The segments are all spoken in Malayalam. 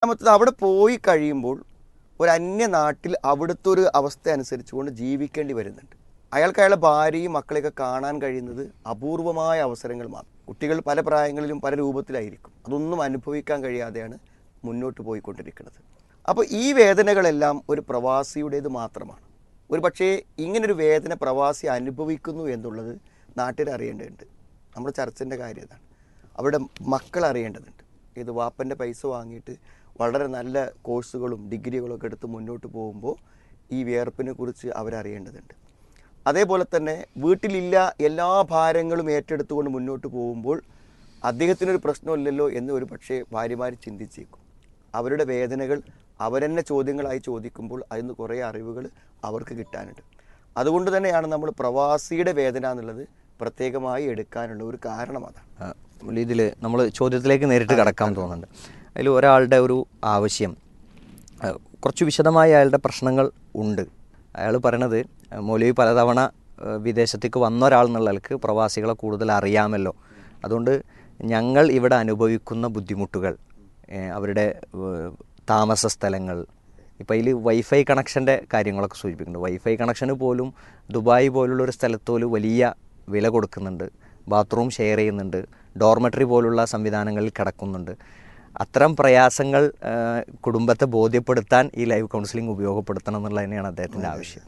രണ്ടാമത്തത് അവിടെ പോയി കഴിയുമ്പോൾ ഒരു അന്യ നാട്ടിൽ അവിടുത്തെ ഒരു അവസ്ഥ അനുസരിച്ചുകൊണ്ട് ജീവിക്കേണ്ടി വരുന്നുണ്ട് അയാൾക്ക് അയാളെ ഭാര്യയും മക്കളെയൊക്കെ കാണാൻ കഴിയുന്നത് അപൂർവമായ അവസരങ്ങൾ മാത്രം കുട്ടികൾ പല പ്രായങ്ങളിലും പല രൂപത്തിലായിരിക്കും അതൊന്നും അനുഭവിക്കാൻ കഴിയാതെയാണ് മുന്നോട്ട് പോയിക്കൊണ്ടിരിക്കുന്നത് അപ്പോൾ ഈ വേദനകളെല്ലാം ഒരു പ്രവാസിയുടേത് മാത്രമാണ് ഒരു പക്ഷേ ഇങ്ങനൊരു വേദന പ്രവാസി അനുഭവിക്കുന്നു എന്നുള്ളത് നാട്ടിൽ അറിയേണ്ടതുണ്ട് നമ്മുടെ ചർച്ചൻ്റെ കാര്യം അതാണ് അവരുടെ മക്കൾ അറിയേണ്ടതുണ്ട് ഇത് വാപ്പൻ്റെ പൈസ വാങ്ങിയിട്ട് വളരെ നല്ല കോഴ്സുകളും ഡിഗ്രികളൊക്കെ എടുത്ത് മുന്നോട്ട് പോകുമ്പോൾ ഈ വിയർപ്പിനെ കുറിച്ച് അവരറിയേണ്ടതുണ്ട് അതേപോലെ തന്നെ വീട്ടിലില്ല എല്ലാ ഭാരങ്ങളും ഏറ്റെടുത്തുകൊണ്ട് മുന്നോട്ട് പോകുമ്പോൾ അദ്ദേഹത്തിനൊരു പ്രശ്നമില്ലല്ലോ എന്ന് ഒരു പക്ഷേ ഭാര്യമാർ ചിന്തിച്ചേക്കും അവരുടെ വേദനകൾ അവരെന്നെ ചോദ്യങ്ങളായി ചോദിക്കുമ്പോൾ അതിന് കുറേ അറിവുകൾ അവർക്ക് കിട്ടാനുണ്ട് അതുകൊണ്ട് തന്നെയാണ് നമ്മൾ പ്രവാസിയുടെ വേദന എന്നുള്ളത് പ്രത്യേകമായി എടുക്കാനുള്ള ഒരു കാരണം അതാണ് ഇതിൽ നമ്മൾ ചോദ്യത്തിലേക്ക് നേരിട്ട് കടക്കാൻ തോന്നുന്നുണ്ട് അതിൽ ഒരാളുടെ ഒരു ആവശ്യം ആ, കുറച്ച് വിശദമായി അയാളുടെ പ്രശ്നങ്ങൾ ഉണ്ട് അയാൾ പറയണത് മൗലവി പലതവണ ആ, വിദേശത്തേക്ക് വന്ന ഒരാൾ എന്നുള്ള ആൾക്ക് പ്രവാസികളെ കൂടുതൽ അറിയാമല്ലോ അതുകൊണ്ട് ഞങ്ങൾ ഇവിടെ അനുഭവിക്കുന്ന ബുദ്ധിമുട്ടുകൾ ഏ, അവരുടെ ഏ, താമസ സ്ഥലങ്ങൾ ഇപ്പോൾ അതിൽ വൈഫൈ കണക്ഷൻ്റെ കാര്യങ്ങളൊക്കെ സൂചിപ്പിക്കുന്നുണ്ട് വൈഫൈ കണക്ഷന് പോലും ദുബായ് പോലുള്ള ഒരു സ്ഥലത്ത് പോലും വലിയ വില കൊടുക്കുന്നുണ്ട് ബാത്റൂം ഷെയർ ചെയ്യുന്നുണ്ട് ഡോർമെറ്ററി പോലുള്ള സംവിധാനങ്ങളിൽ കിടക്കുന്നുണ്ട് അത്തരം പ്രയാസങ്ങൾ ആ, കുടുംബത്തെ ബോധ്യപ്പെടുത്താൻ ഈ ലൈവ് കൗൺസിലിംഗ് ഉപയോഗപ്പെടുത്തണം എന്നുള്ളത് തന്നെയാണ് അദ്ദേഹത്തിൻ്റെ ആവശ്യം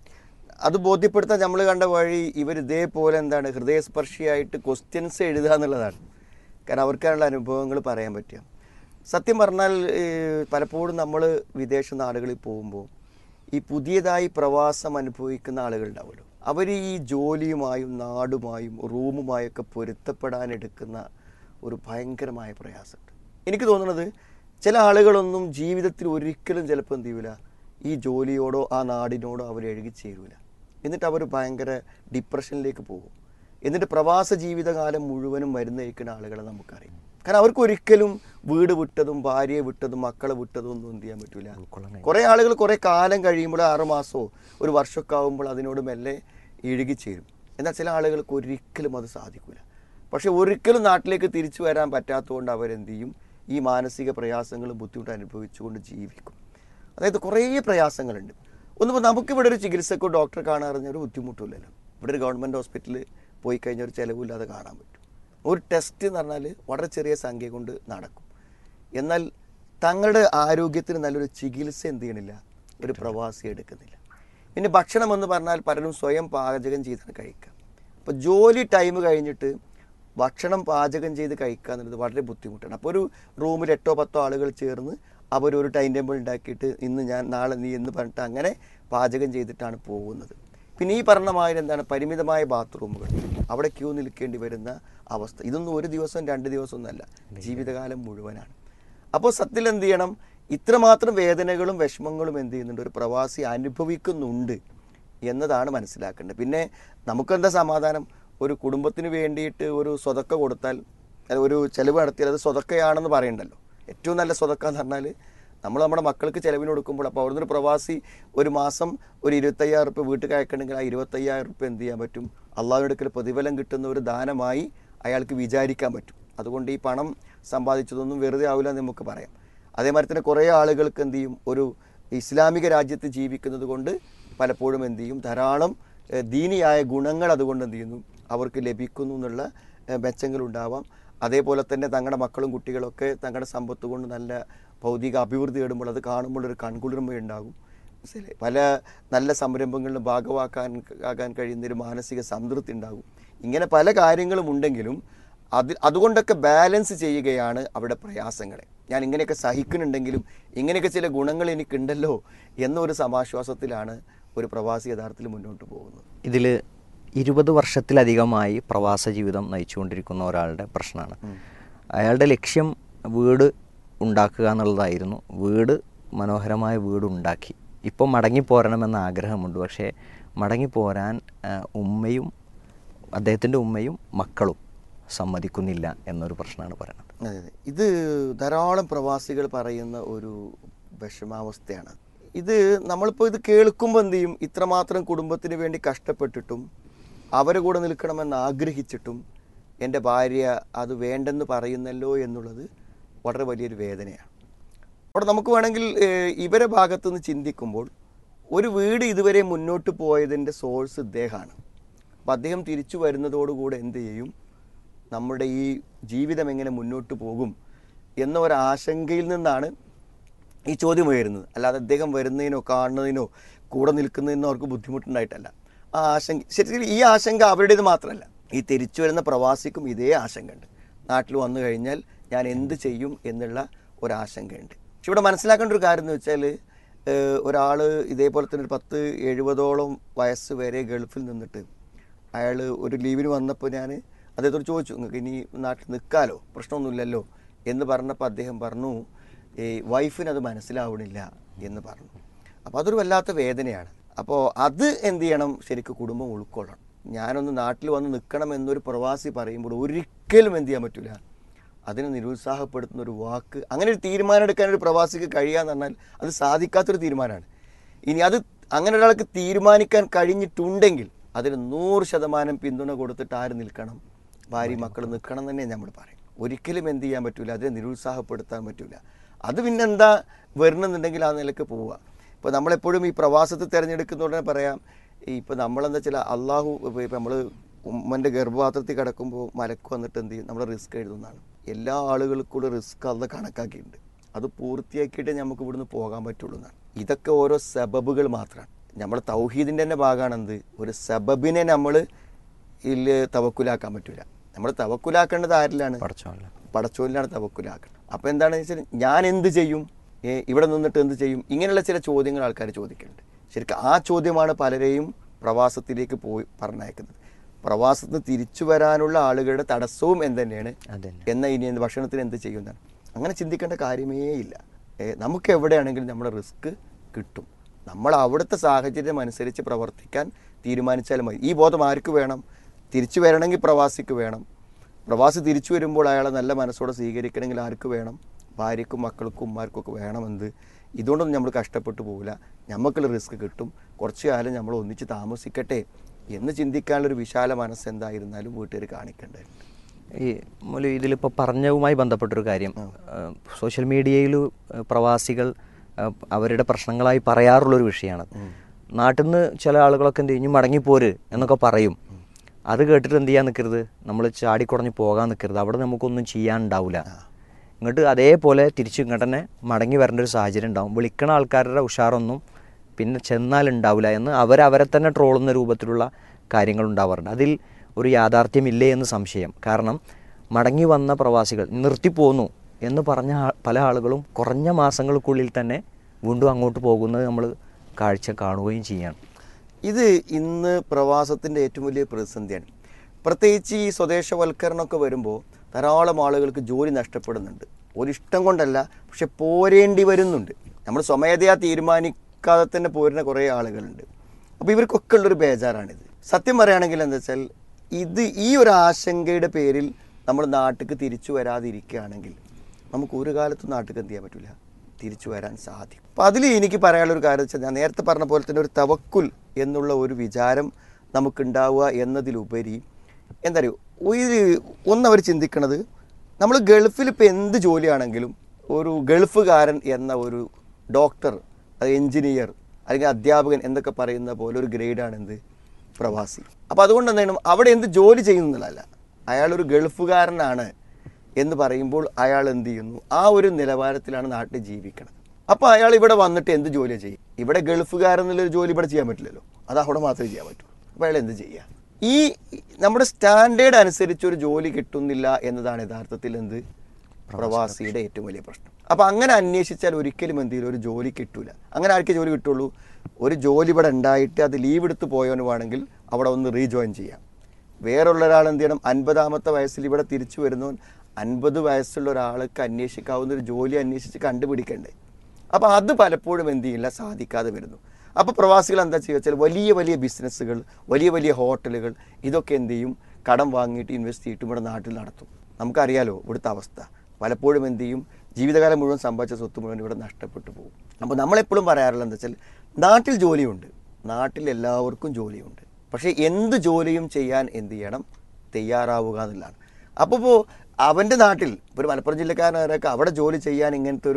അത് ബോധ്യപ്പെടുത്താൻ നമ്മൾ കണ്ട വഴി ഇവർ ഇതേപോലെ എന്താണ് ഹൃദയസ്പർശിയായിട്ട് ക്വസ്റ്റ്യൻസ് എഴുതുക എന്നുള്ളതാണ് കാരണം അവർക്കാനുള്ള അനുഭവങ്ങൾ പറയാൻ പറ്റുക സത്യം പറഞ്ഞാൽ ഏഹ്, പലപ്പോഴും നമ്മൾ വിദേശ നാടുകളിൽ പോകുമ്പോൾ ഈ പുതിയതായി പ്രവാസം അനുഭവിക്കുന്ന ആളുകളുണ്ടാവുമല്ലോ അവർ ഈ ജോലിയുമായും നാടുമായും റൂമുമായൊക്കെ പൊരുത്തപ്പെടാൻ എടുക്കുന്ന ഒരു ഭയങ്കരമായ പ്രയാസമുണ്ട് എനിക്ക് തോന്നുന്നത് ചില ആളുകളൊന്നും ജീവിതത്തിൽ ഒരിക്കലും ചിലപ്പോൾ എന്ത് ചെയ്യൂല ഈ ജോലിയോടോ ആ നാടിനോടോ അവർ എഴുകിച്ചേരൂല എന്നിട്ട് അവർ ഭയങ്കര ഡിപ്രഷനിലേക്ക് പോകും എന്നിട്ട് പ്രവാസ ജീവിതകാലം മുഴുവനും മരുന്നയക്കുന്ന ആളുകളെ നമുക്കറിയാം കാരണം അവർക്ക് ഒരിക്കലും വീട് വിട്ടതും ഭാര്യയെ വിട്ടതും മക്കളെ വിട്ടതും ഒന്നും എന്ത് ചെയ്യാൻ പറ്റൂല കുറേ ആളുകൾ കുറേ കാലം കഴിയുമ്പോൾ ആറ് മാസമോ ഒരു വർഷമൊക്കെ ആകുമ്പോൾ അതിനോട് മെല്ലെ ഇഴുകിച്ചേരും എന്നാൽ ചില ആളുകൾക്ക് ഒരിക്കലും അത് സാധിക്കില്ല പക്ഷെ ഒരിക്കലും നാട്ടിലേക്ക് തിരിച്ചു വരാൻ പറ്റാത്തതുകൊണ്ട് അവരെന്ത് ചെയ്യും ഈ മാനസിക പ്രയാസങ്ങളും ബുദ്ധിമുട്ട് അനുഭവിച്ചുകൊണ്ട് ജീവിക്കും അതായത് കുറേ പ്രയാസങ്ങളുണ്ട് ഒന്നിപ്പോൾ നമുക്കിവിടെ ഒരു ചികിത്സക്കോ ഡോക്ടറെ കാണാറിഞ്ഞ ഒരു ബുദ്ധിമുട്ടില്ലല്ലോ ഇവിടെ ഒരു ഗവൺമെൻറ് ഹോസ്പിറ്റലിൽ പോയി കഴിഞ്ഞാൽ ഒരു ചിലവില്ലാതെ കാണാൻ പറ്റും ഒരു ടെസ്റ്റ് എന്ന് പറഞ്ഞാൽ വളരെ ചെറിയ സംഖ്യ കൊണ്ട് നടക്കും എന്നാൽ തങ്ങളുടെ ആരോഗ്യത്തിന് നല്ലൊരു ചികിത്സ എന്ത് ചെയ്യണില്ല ഒരു പ്രവാസി എടുക്കുന്നില്ല പിന്നെ ഭക്ഷണം എന്ന് പറഞ്ഞാൽ പലരും സ്വയം പാചകം ചെയ്താണ് കഴിക്കുക അപ്പോൾ ജോലി ടൈം കഴിഞ്ഞിട്ട് ഭക്ഷണം പാചകം ചെയ്ത് കഴിക്കുക എന്നുള്ളത് വളരെ ബുദ്ധിമുട്ടാണ് അപ്പോൾ ഒരു റൂമിൽ എട്ടോ പത്തോ ആളുകൾ ചേർന്ന് അവരൊരു ടൈം ടേബിൾ ഉണ്ടാക്കിയിട്ട് ഇന്ന് ഞാൻ നാളെ നീ എന്ന് പറഞ്ഞിട്ട് അങ്ങനെ പാചകം ചെയ്തിട്ടാണ് പോകുന്നത് പിന്നെ ഈ പറഞ്ഞ മാതിരി എന്താണ് പരിമിതമായ ബാത്റൂമുകൾ അവിടെ ക്യൂ നിൽക്കേണ്ടി വരുന്ന അവസ്ഥ ഇതൊന്നും ഒരു ദിവസം രണ്ട് ദിവസം ഒന്നല്ല ജീവിതകാലം മുഴുവനാണ് അപ്പോൾ സത്യത്തിൽ എന്ത് ചെയ്യണം ഇത്രമാത്രം വേദനകളും വിഷമങ്ങളും എന്ത് ചെയ്യുന്നുണ്ട് ഒരു പ്രവാസി അനുഭവിക്കുന്നുണ്ട് എന്നതാണ് മനസ്സിലാക്കേണ്ടത് പിന്നെ നമുക്കെന്താ സമാധാനം ഒരു കുടുംബത്തിന് വേണ്ടിയിട്ട് ഒരു സ്വതക്ക കൊടുത്താൽ അത് ഒരു ചെലവ് നടത്തിയാൽ അത് സ്വതക്കയാണെന്ന് പറയണ്ടല്ലോ ഏറ്റവും നല്ല സ്വതക്ക എന്ന് പറഞ്ഞാൽ നമ്മൾ നമ്മുടെ മക്കൾക്ക് ചെലവിന് കൊടുക്കുമ്പോൾ അപ്പോൾ അവിടുന്ന് ഒരു പ്രവാസി ഒരു മാസം ഒരു ഇരുപത്തയ്യായിരം റുപ്യ വീട്ടിൽ അയക്കണമെങ്കിൽ ആ ഇരുപത്തയ്യായിരം റുപ്യ എന്ത് ചെയ്യാൻ പറ്റും അള്ളാഹുവിൻ്റെ അടുക്കൽ പ്രതിഫലം കിട്ടുന്ന ഒരു ദാനമായി അയാൾക്ക് വിചാരിക്കാൻ പറ്റും അതുകൊണ്ട് ഈ പണം സമ്പാദിച്ചതൊന്നും വെറുതെ ആവില്ല എന്ന് നമുക്ക് പറയാം അതേമാതിരി തന്നെ കുറേ ആളുകൾക്ക് എന്ത് ചെയ്യും ഒരു ഇസ്ലാമിക രാജ്യത്ത് ജീവിക്കുന്നത് കൊണ്ട് പലപ്പോഴും എന്ത് ചെയ്യും ധാരാളം ഏഹ്, ദീനിയായ ഗുണങ്ങൾ അതുകൊണ്ട് എന്ത് ചെയ്യുന്നു അവർക്ക് ലഭിക്കുന്നു എന്നുള്ള ഏഹ്, മെച്ചങ്ങളുണ്ടാവാം അതേപോലെ തന്നെ തങ്ങളുടെ മക്കളും കുട്ടികളൊക്കെ തങ്ങളുടെ സമ്പത്ത് കൊണ്ട് നല്ല ഭൗതിക അഭിവൃദ്ധി നേടുമ്പോൾ അത് കാണുമ്പോൾ ഒരു കൺകുളിർമയുണ്ടാകും മനസ്സിലായി പല നല്ല സംരംഭങ്ങളിലും ഭാഗവാക്കാൻ ആകാൻ കഴിയുന്ന ഒരു മാനസിക സംതൃപ്തി ഉണ്ടാകും ഇങ്ങനെ പല കാര്യങ്ങളും ഉണ്ടെങ്കിലും അത് അതുകൊണ്ടൊക്കെ ബാലൻസ് ചെയ്യുകയാണ് അവിടെ പ്രയാസങ്ങളെ ഞാൻ ഇങ്ങനെയൊക്കെ സഹിക്കുന്നുണ്ടെങ്കിലും ഇങ്ങനെയൊക്കെ ചില ഗുണങ്ങൾ എനിക്കുണ്ടല്ലോ എന്നൊരു സമാശ്വാസത്തിലാണ് ഒരു പ്രവാസി യഥാർത്ഥത്തിൽ മുന്നോട്ട് പോകുന്നത് ഇതിൽ ഇരുപത് വർഷത്തിലധികമായി പ്രവാസ ജീവിതം നയിച്ചുകൊണ്ടിരിക്കുന്ന ഒരാളുടെ പ്രശ്നമാണ് അയാളുടെ ലക്ഷ്യം വീട് ഉണ്ടാക്കുക എന്നുള്ളതായിരുന്നു വീട് മനോഹരമായ വീട് ഉണ്ടാക്കി ഇപ്പോൾ മടങ്ങിപ്പോരണമെന്ന ആഗ്രഹമുണ്ട് പക്ഷേ മടങ്ങിപ്പോരാൻ ആ, ഉമ്മയും അദ്ദേഹത്തിൻ്റെ ഉമ്മയും മക്കളും സമ്മതിക്കുന്നില്ല എന്നൊരു പ്രശ്നമാണ് പറയുന്നത് അതെ അതെ ഇത് ധാരാളം പ്രവാസികൾ പറയുന്ന ഒരു വിഷമാവസ്ഥയാണ് ഇത് നമ്മളിപ്പോൾ ഇത് കേൾക്കുമ്പോൾ എന്ത് ചെയ്യും ഇത്രമാത്രം കുടുംബത്തിന് വേണ്ടി കഷ്ടപ്പെട്ടിട്ടും അവരെ കൂടെ നിൽക്കണമെന്ന് ആഗ്രഹിച്ചിട്ടും എൻ്റെ ഭാര്യ അത് വേണ്ടെന്ന് പറയുന്നല്ലോ എന്നുള്ളത് വളരെ വലിയൊരു വേദനയാണ് അവിടെ നമുക്ക് വേണമെങ്കിൽ ഏഹ്, ഇവരെ ഭാഗത്തു നിന്ന് ചിന്തിക്കുമ്പോൾ ഒരു വീട് ഇതുവരെ മുന്നോട്ട് പോയതിൻ്റെ സോഴ്സ് ഇദ്ദേഹമാണ് അപ്പം അദ്ദേഹം തിരിച്ചു വരുന്നതോടുകൂടെ എന്ത് ചെയ്യും നമ്മുടെ ഈ ജീവിതം എങ്ങനെ മുന്നോട്ട് പോകും എന്ന ഒരു ആശങ്കയിൽ നിന്നാണ് ഈ ചോദ്യം ഉയരുന്നത് അല്ലാതെ അദ്ദേഹം വരുന്നതിനോ കാണുന്നതിനോ കൂടെ നിൽക്കുന്നതിനോ അവർക്ക് ബുദ്ധിമുട്ടുണ്ടായിട്ടല്ല ആ ആശങ്ക ശരിക്കും ഈ ആശങ്ക അവരുടേത് മാത്രമല്ല ഈ തിരിച്ചു വരുന്ന പ്രവാസിക്കും ഇതേ ആശങ്കയുണ്ട് നാട്ടിൽ വന്നു കഴിഞ്ഞാൽ ഞാൻ എന്ത് ചെയ്യും എന്നുള്ള ഒരാശങ്കയുണ്ട് പക്ഷെ ഇവിടെ മനസ്സിലാക്കേണ്ട ഒരു കാര്യം എന്ന് വെച്ചാൽ ഒരാൾ ഇതേപോലെ തന്നെ ഒരു പത്ത് എഴുപതോളം വയസ്സ് വരെ ഗൾഫിൽ നിന്നിട്ട് അയാൾ ഒരു ലീവിന് വന്നപ്പോൾ ഞാൻ അദ്ദേഹത്തോട് ചോദിച്ചു നിങ്ങൾക്ക് ഇനി നാട്ടിൽ നിൽക്കാലോ പ്രശ്നമൊന്നുമില്ലല്ലോ എന്ന് പറഞ്ഞപ്പോൾ അദ്ദേഹം പറഞ്ഞു ഈ വൈഫിന് അത് മനസ്സിലാവണില്ല എന്ന് പറഞ്ഞു അപ്പോൾ അതൊരു വല്ലാത്ത വേദനയാണ് അപ്പോൾ അത് എന്ത് ചെയ്യണം ശരിക്കും കുടുംബം ഉൾക്കൊള്ളണം ഞാനൊന്ന് നാട്ടിൽ വന്ന് നിൽക്കണം എന്നൊരു പ്രവാസി പറയുമ്പോൾ ഒരിക്കലും എന്ത് ചെയ്യാൻ പറ്റില്ല അതിനെ നിരുത്സാഹപ്പെടുത്തുന്ന ഒരു വാക്ക് അങ്ങനെ ഒരു തീരുമാനം എടുക്കാൻ ഒരു പ്രവാസിക്ക് കഴിയാന്ന് പറഞ്ഞാൽ അത് സാധിക്കാത്തൊരു തീരുമാനമാണ് ഇനി അത് അങ്ങനെ ഒരാൾക്ക് തീരുമാനിക്കാൻ കഴിഞ്ഞിട്ടുണ്ടെങ്കിൽ അതിന് നൂറ് ശതമാനം പിന്തുണ കൊടുത്തിട്ട് ആര് നിൽക്കണം ഭാര്യ മക്കൾ നിൽക്കണം തന്നെ നമ്മൾ പറയും ഒരിക്കലും എന്ത് ചെയ്യാൻ പറ്റില്ല അതിനെ നിരുത്സാഹപ്പെടുത്താൻ പറ്റില്ല അത് പിന്നെന്താ വരണമെന്നുണ്ടെങ്കിൽ ആ നിലക്ക് പോവുക ഇപ്പോൾ നമ്മളെപ്പോഴും ഈ പ്രവാസത്തെ തിരഞ്ഞെടുക്കുന്ന ഉടനെ പറയാം ഈ ഇപ്പോൾ നമ്മളെന്താ വെച്ചാൽ അള്ളാഹു ഇപ്പോൾ നമ്മൾ ഉമ്മൻ്റെ ഗർഭപാത്രത്തിൽ കിടക്കുമ്പോൾ മലക്ക് വന്നിട്ട് എന്ത് ചെയ്യും നമ്മൾ റിസ്ക് എഴുതുന്നതാണ് എല്ലാ ആളുകൾക്കും റിസ്ക് അത് കണക്കാക്കിയിട്ടുണ്ട് അത് പൂർത്തിയാക്കിയിട്ടേ നമുക്ക് ഇവിടുന്ന് പോകാൻ പറ്റുള്ളൂ എന്നാണ് ഇതൊക്കെ ഓരോ സബബുകൾ മാത്രമാണ് നമ്മൾ തൗഹീദിൻ്റെ തന്നെ ഭാഗമാണ് എന്ത് ഒരു സബബിനെ നമ്മൾ ഇതിൽ തവക്കുലാക്കാൻ പറ്റില്ല നമ്മൾ തവക്കുലാക്കേണ്ടത് ആരിലാണ് പഠിച്ചോല്ല പടച്ചോലിലാണ് തവക്കുലാക്കുന്നത് അപ്പോൾ എന്താണെന്ന് വെച്ചാൽ ഞാൻ എന്ത് ചെയ്യും ഏ, ഇവിടെ നിന്നിട്ട് എന്ത് ചെയ്യും ഇങ്ങനെയുള്ള ചില ചോദ്യങ്ങൾ ആൾക്കാർ ചോദിക്കുന്നുണ്ട് ശരിക്കും ആ ചോദ്യമാണ് പലരെയും പ്രവാസത്തിലേക്ക് പോയി പറഞ്ഞയക്കുന്നത് പ്രവാസത്തിൽ നിന്ന് തിരിച്ചു വരാനുള്ള ആളുകളുടെ തടസ്സവും എന്ത് തന്നെയാണ് അതന്നെ എന്നാൽ ഇനി എന്ത് ഭക്ഷണത്തിന് എന്ത് ചെയ്യുന്നതാണ് അങ്ങനെ ചിന്തിക്കേണ്ട കാര്യമേ ഇല്ല ഏ, നമുക്ക് എവിടെയാണെങ്കിലും നമ്മുടെ റിസ്ക് കിട്ടും നമ്മൾ അവിടുത്തെ സാഹചര്യം അനുസരിച്ച് പ്രവർത്തിക്കാൻ തീരുമാനിച്ചാൽ മതി ഈ ബോധം ആർക്ക് വേണം തിരിച്ചു വരണമെങ്കിൽ പ്രവാസിക്ക് വേണം പ്രവാസി തിരിച്ചു വരുമ്പോൾ അയാളെ നല്ല മനസ്സോടെ സ്വീകരിക്കണമെങ്കിൽ ആർക്ക് വേണം ഭാര്യക്കും മക്കൾക്കും ഉമ്മാർക്കും ഒക്കെ വേണമെന്ത് ഇതുകൊണ്ടൊന്നും നമ്മൾ കഷ്ടപ്പെട്ടു പോകില്ല നമുക്കുള്ള റിസ്ക് കിട്ടും കുറച്ച് കാലം നമ്മൾ ഒന്നിച്ച് താമസിക്കട്ടെ എന്ന് ചിന്തിക്കാനുള്ളൊരു വിശാല മനസ്സ് എന്തായിരുന്നാലും വീട്ടുകാർ കാണിക്കേണ്ടതുണ്ട് ഈ മുലു ഇതിലിപ്പോൾ പറഞ്ഞതുമായി ബന്ധപ്പെട്ടൊരു കാര്യം ഏഹ് സോഷ്യൽ മീഡിയയിൽ ഏഹ് പ്രവാസികൾ ഏഹ് അവരുടെ പ്രശ്നങ്ങളായി പറയാറുള്ളൊരു വിഷയമാണ് നാട്ടിൽ നിന്ന് ചില ആളുകളൊക്കെ എന്ത് ചെയ്യും മടങ്ങിപ്പോര് എന്നൊക്കെ പറയും അത് കേട്ടിട്ട് എന്ത് ചെയ്യാൻ നിൽക്കരുത് നമ്മൾ ചാടിക്കുടഞ്ഞ് പോകാൻ നിൽക്കരുത് അവിടെ നമുക്കൊന്നും ചെയ്യാൻ ഉണ്ടാവില്ല ഇങ്ങോട്ട് അതേപോലെ തിരിച്ച് ഇങ്ങോട്ട് തന്നെ മടങ്ങി വരേണ്ട ഒരു സാഹചര്യം ഉണ്ടാവും വിളിക്കണ ആൾക്കാരുടെ ഉഷാറൊന്നും പിന്നെ ചെന്നാൽ ഉണ്ടാവില്ല എന്ന് അവരവരെ തന്നെ ട്രോളുന്ന രൂപത്തിലുള്ള കാര്യങ്ങൾ ഉണ്ടാവാറുണ്ട് അതിൽ ഒരു യാഥാർത്ഥ്യമില്ലേ എന്ന് സംശയം കാരണം മടങ്ങി വന്ന പ്രവാസികൾ നിർത്തിപ്പോന്നു എന്ന് പറഞ്ഞ ആ- പല ആളുകളും കുറഞ്ഞ മാസങ്ങൾക്കുള്ളിൽ തന്നെ വീണ്ടും അങ്ങോട്ട് പോകുന്നത് നമ്മൾ കാഴ്ച കാണുകയും ചെയ്യാണ് ഇത് ഇന്ന് പ്രവാസത്തിൻ്റെ ഏറ്റവും വലിയ പ്രതിസന്ധിയാണ് പ്രത്യേകിച്ച് ഈ സ്വദേശവൽക്കരണമൊക്കെ വരുമ്പോൾ ധാരാളം ആളുകൾക്ക് ജോലി നഷ്ടപ്പെടുന്നുണ്ട് ഒരിഷ്ടം കൊണ്ടല്ല പക്ഷെ പോരേണ്ടി വരുന്നുണ്ട് നമ്മൾ സ്വമേധയാ തീരുമാനിക്കാതെ തന്നെ പോരുന്ന കുറേ ആളുകളുണ്ട് അപ്പോൾ ഇവർക്കൊക്കെ ഉള്ളൊരു ബേജാറാണിത് സത്യം പറയുകയാണെങ്കിൽ എന്താ വെച്ചാൽ ഇത് ഈ ഒരു ആശങ്കയുടെ പേരിൽ നമ്മൾ നാട്ടിലേക്ക് തിരിച്ചു വരാതിരിക്കുകയാണെങ്കിൽ നമുക്ക് ഒരു കാലത്തും നാട്ടിലേക്ക് എന്ത് ചെയ്യാൻ പറ്റില്ല തിരിച്ചു വരാൻ സാധിക്കും അപ്പം അതിൽ എനിക്ക് പറയാനുള്ള ഒരു കാര്യം വെച്ചാൽ ഞാൻ നേരത്തെ പറഞ്ഞ പോലെ തന്നെ ഒരു തവക്കുൽ എന്നുള്ള ഒരു വിചാരം നമുക്കുണ്ടാവുക എന്നതിലുപരി എന്താ പറയുക ഒരു ഒന്നവർ ചിന്തിക്കണത് നമ്മൾ ഗൾഫിൽ ഇപ്പോൾ എന്ത് ജോലിയാണെങ്കിലും ഒരു ഗൾഫുകാരൻ എന്ന ഒരു ഡോക്ടർ അത് എഞ്ചിനീയർ അല്ലെങ്കിൽ അധ്യാപകൻ എന്നൊക്കെ പറയുന്ന പോലെ ഒരു ഗ്രേഡാണ് എന്ത് പ്രവാസി അപ്പോൾ അതുകൊണ്ട് എന്താണ് അവിടെ എന്ത് ജോലി ചെയ്യുന്നതല്ല അയാളൊരു ഗൾഫുകാരനാണ് എന്ന് പറയുമ്പോൾ അയാൾ എന്ത് ചെയ്യുന്നു ആ ഒരു നിലവാരത്തിലാണ് നാട്ടിൽ ജീവിക്കണം അപ്പോൾ അയാൾ ഇവിടെ വന്നിട്ട് എന്ത് ജോലി ചെയ്യും ഇവിടെ ഗൾഫുകാരൻ എന്നുള്ളൊരു ജോലി ഇവിടെ ചെയ്യാൻ പറ്റില്ലല്ലോ അത് അവിടെ മാത്രമേ ചെയ്യാൻ പറ്റൂ അപ്പോൾ അയാൾ എന്ത് ചെയ്യുക ഈ നമ്മുടെ സ്റ്റാൻഡേർഡ് അനുസരിച്ച് ഒരു ജോലി കിട്ടുന്നില്ല എന്നതാണ് യഥാർത്ഥത്തിൽ എന്ത് പ്രവാസിയുടെ ഏറ്റവും വലിയ പ്രശ്നം അപ്പോൾ അങ്ങനെ അന്വേഷിച്ചാൽ ഒരിക്കലും എന്തെങ്കിലും ഒരു ജോലി കിട്ടൂല അങ്ങനെ ആർക്കേ ജോലി കിട്ടുള്ളൂ ഒരു ജോലി ഇവിടെ ഉണ്ടായിട്ട് അത് ലീവ് എടുത്ത് പോയവന് വേണമെങ്കിൽ അവിടെ ഒന്ന് റീജോയിൻ ചെയ്യാം വേറൊള്ള ഒരാൾ എന്ത് ചെയ്യണം അൻപതാമത്തെ വയസ്സിൽ ഇവിടെ തിരിച്ചു വരുന്നവൻ അൻപത് വയസ്സുള്ള ഒരാൾക്ക് അന്വേഷിക്കാവുന്ന ഒരു ജോലി അന്വേഷിച്ച് കണ്ടുപിടിക്കണ്ടേ അപ്പോൾ അത് പലപ്പോഴും എന്ത് ചെയ്യില്ല സാധിക്കാതെ വരുന്നു അപ്പോൾ പ്രവാസികൾ എന്താ ചെയ്യുക വെച്ചാൽ വലിയ വലിയ ബിസിനസ്സുകൾ വലിയ വലിയ ഹോട്ടലുകൾ ഇതൊക്കെ എന്ത് ചെയ്യും കടം വാങ്ങിയിട്ട് ഇൻവെസ്റ്റ് ചെയ്തിട്ട് ഇവിടെ നാട്ടിൽ നടത്തും നമുക്കറിയാലോ ഇവിടുത്തെ അവസ്ഥ പലപ്പോഴും എന്ത് ചെയ്യും ജീവിതകാലം മുഴുവൻ സമ്പാദിച്ച സ്വത്ത് മുഴുവൻ ഇവിടെ നഷ്ടപ്പെട്ടു പോകും അപ്പോൾ നമ്മളെപ്പോഴും പറയാറുള്ളത് എന്താ വെച്ചാൽ നാട്ടിൽ ജോലിയുണ്ട് നാട്ടിൽ എല്ലാവർക്കും ജോലിയുണ്ട് പക്ഷേ എന്ത് ജോലിയും ചെയ്യാൻ എന്ത് ചെയ്യണം തയ്യാറാവുക എന്നുള്ളതാണ് അപ്പോൾ ഇപ്പോൾ അവൻ്റെ നാട്ടിൽ ഇപ്പോൾ ഒരു മലപ്പുറം ജില്ലക്കാരനൊക്കെ അവിടെ ജോലി ചെയ്യാൻ ഇങ്ങനത്തെ ഒരു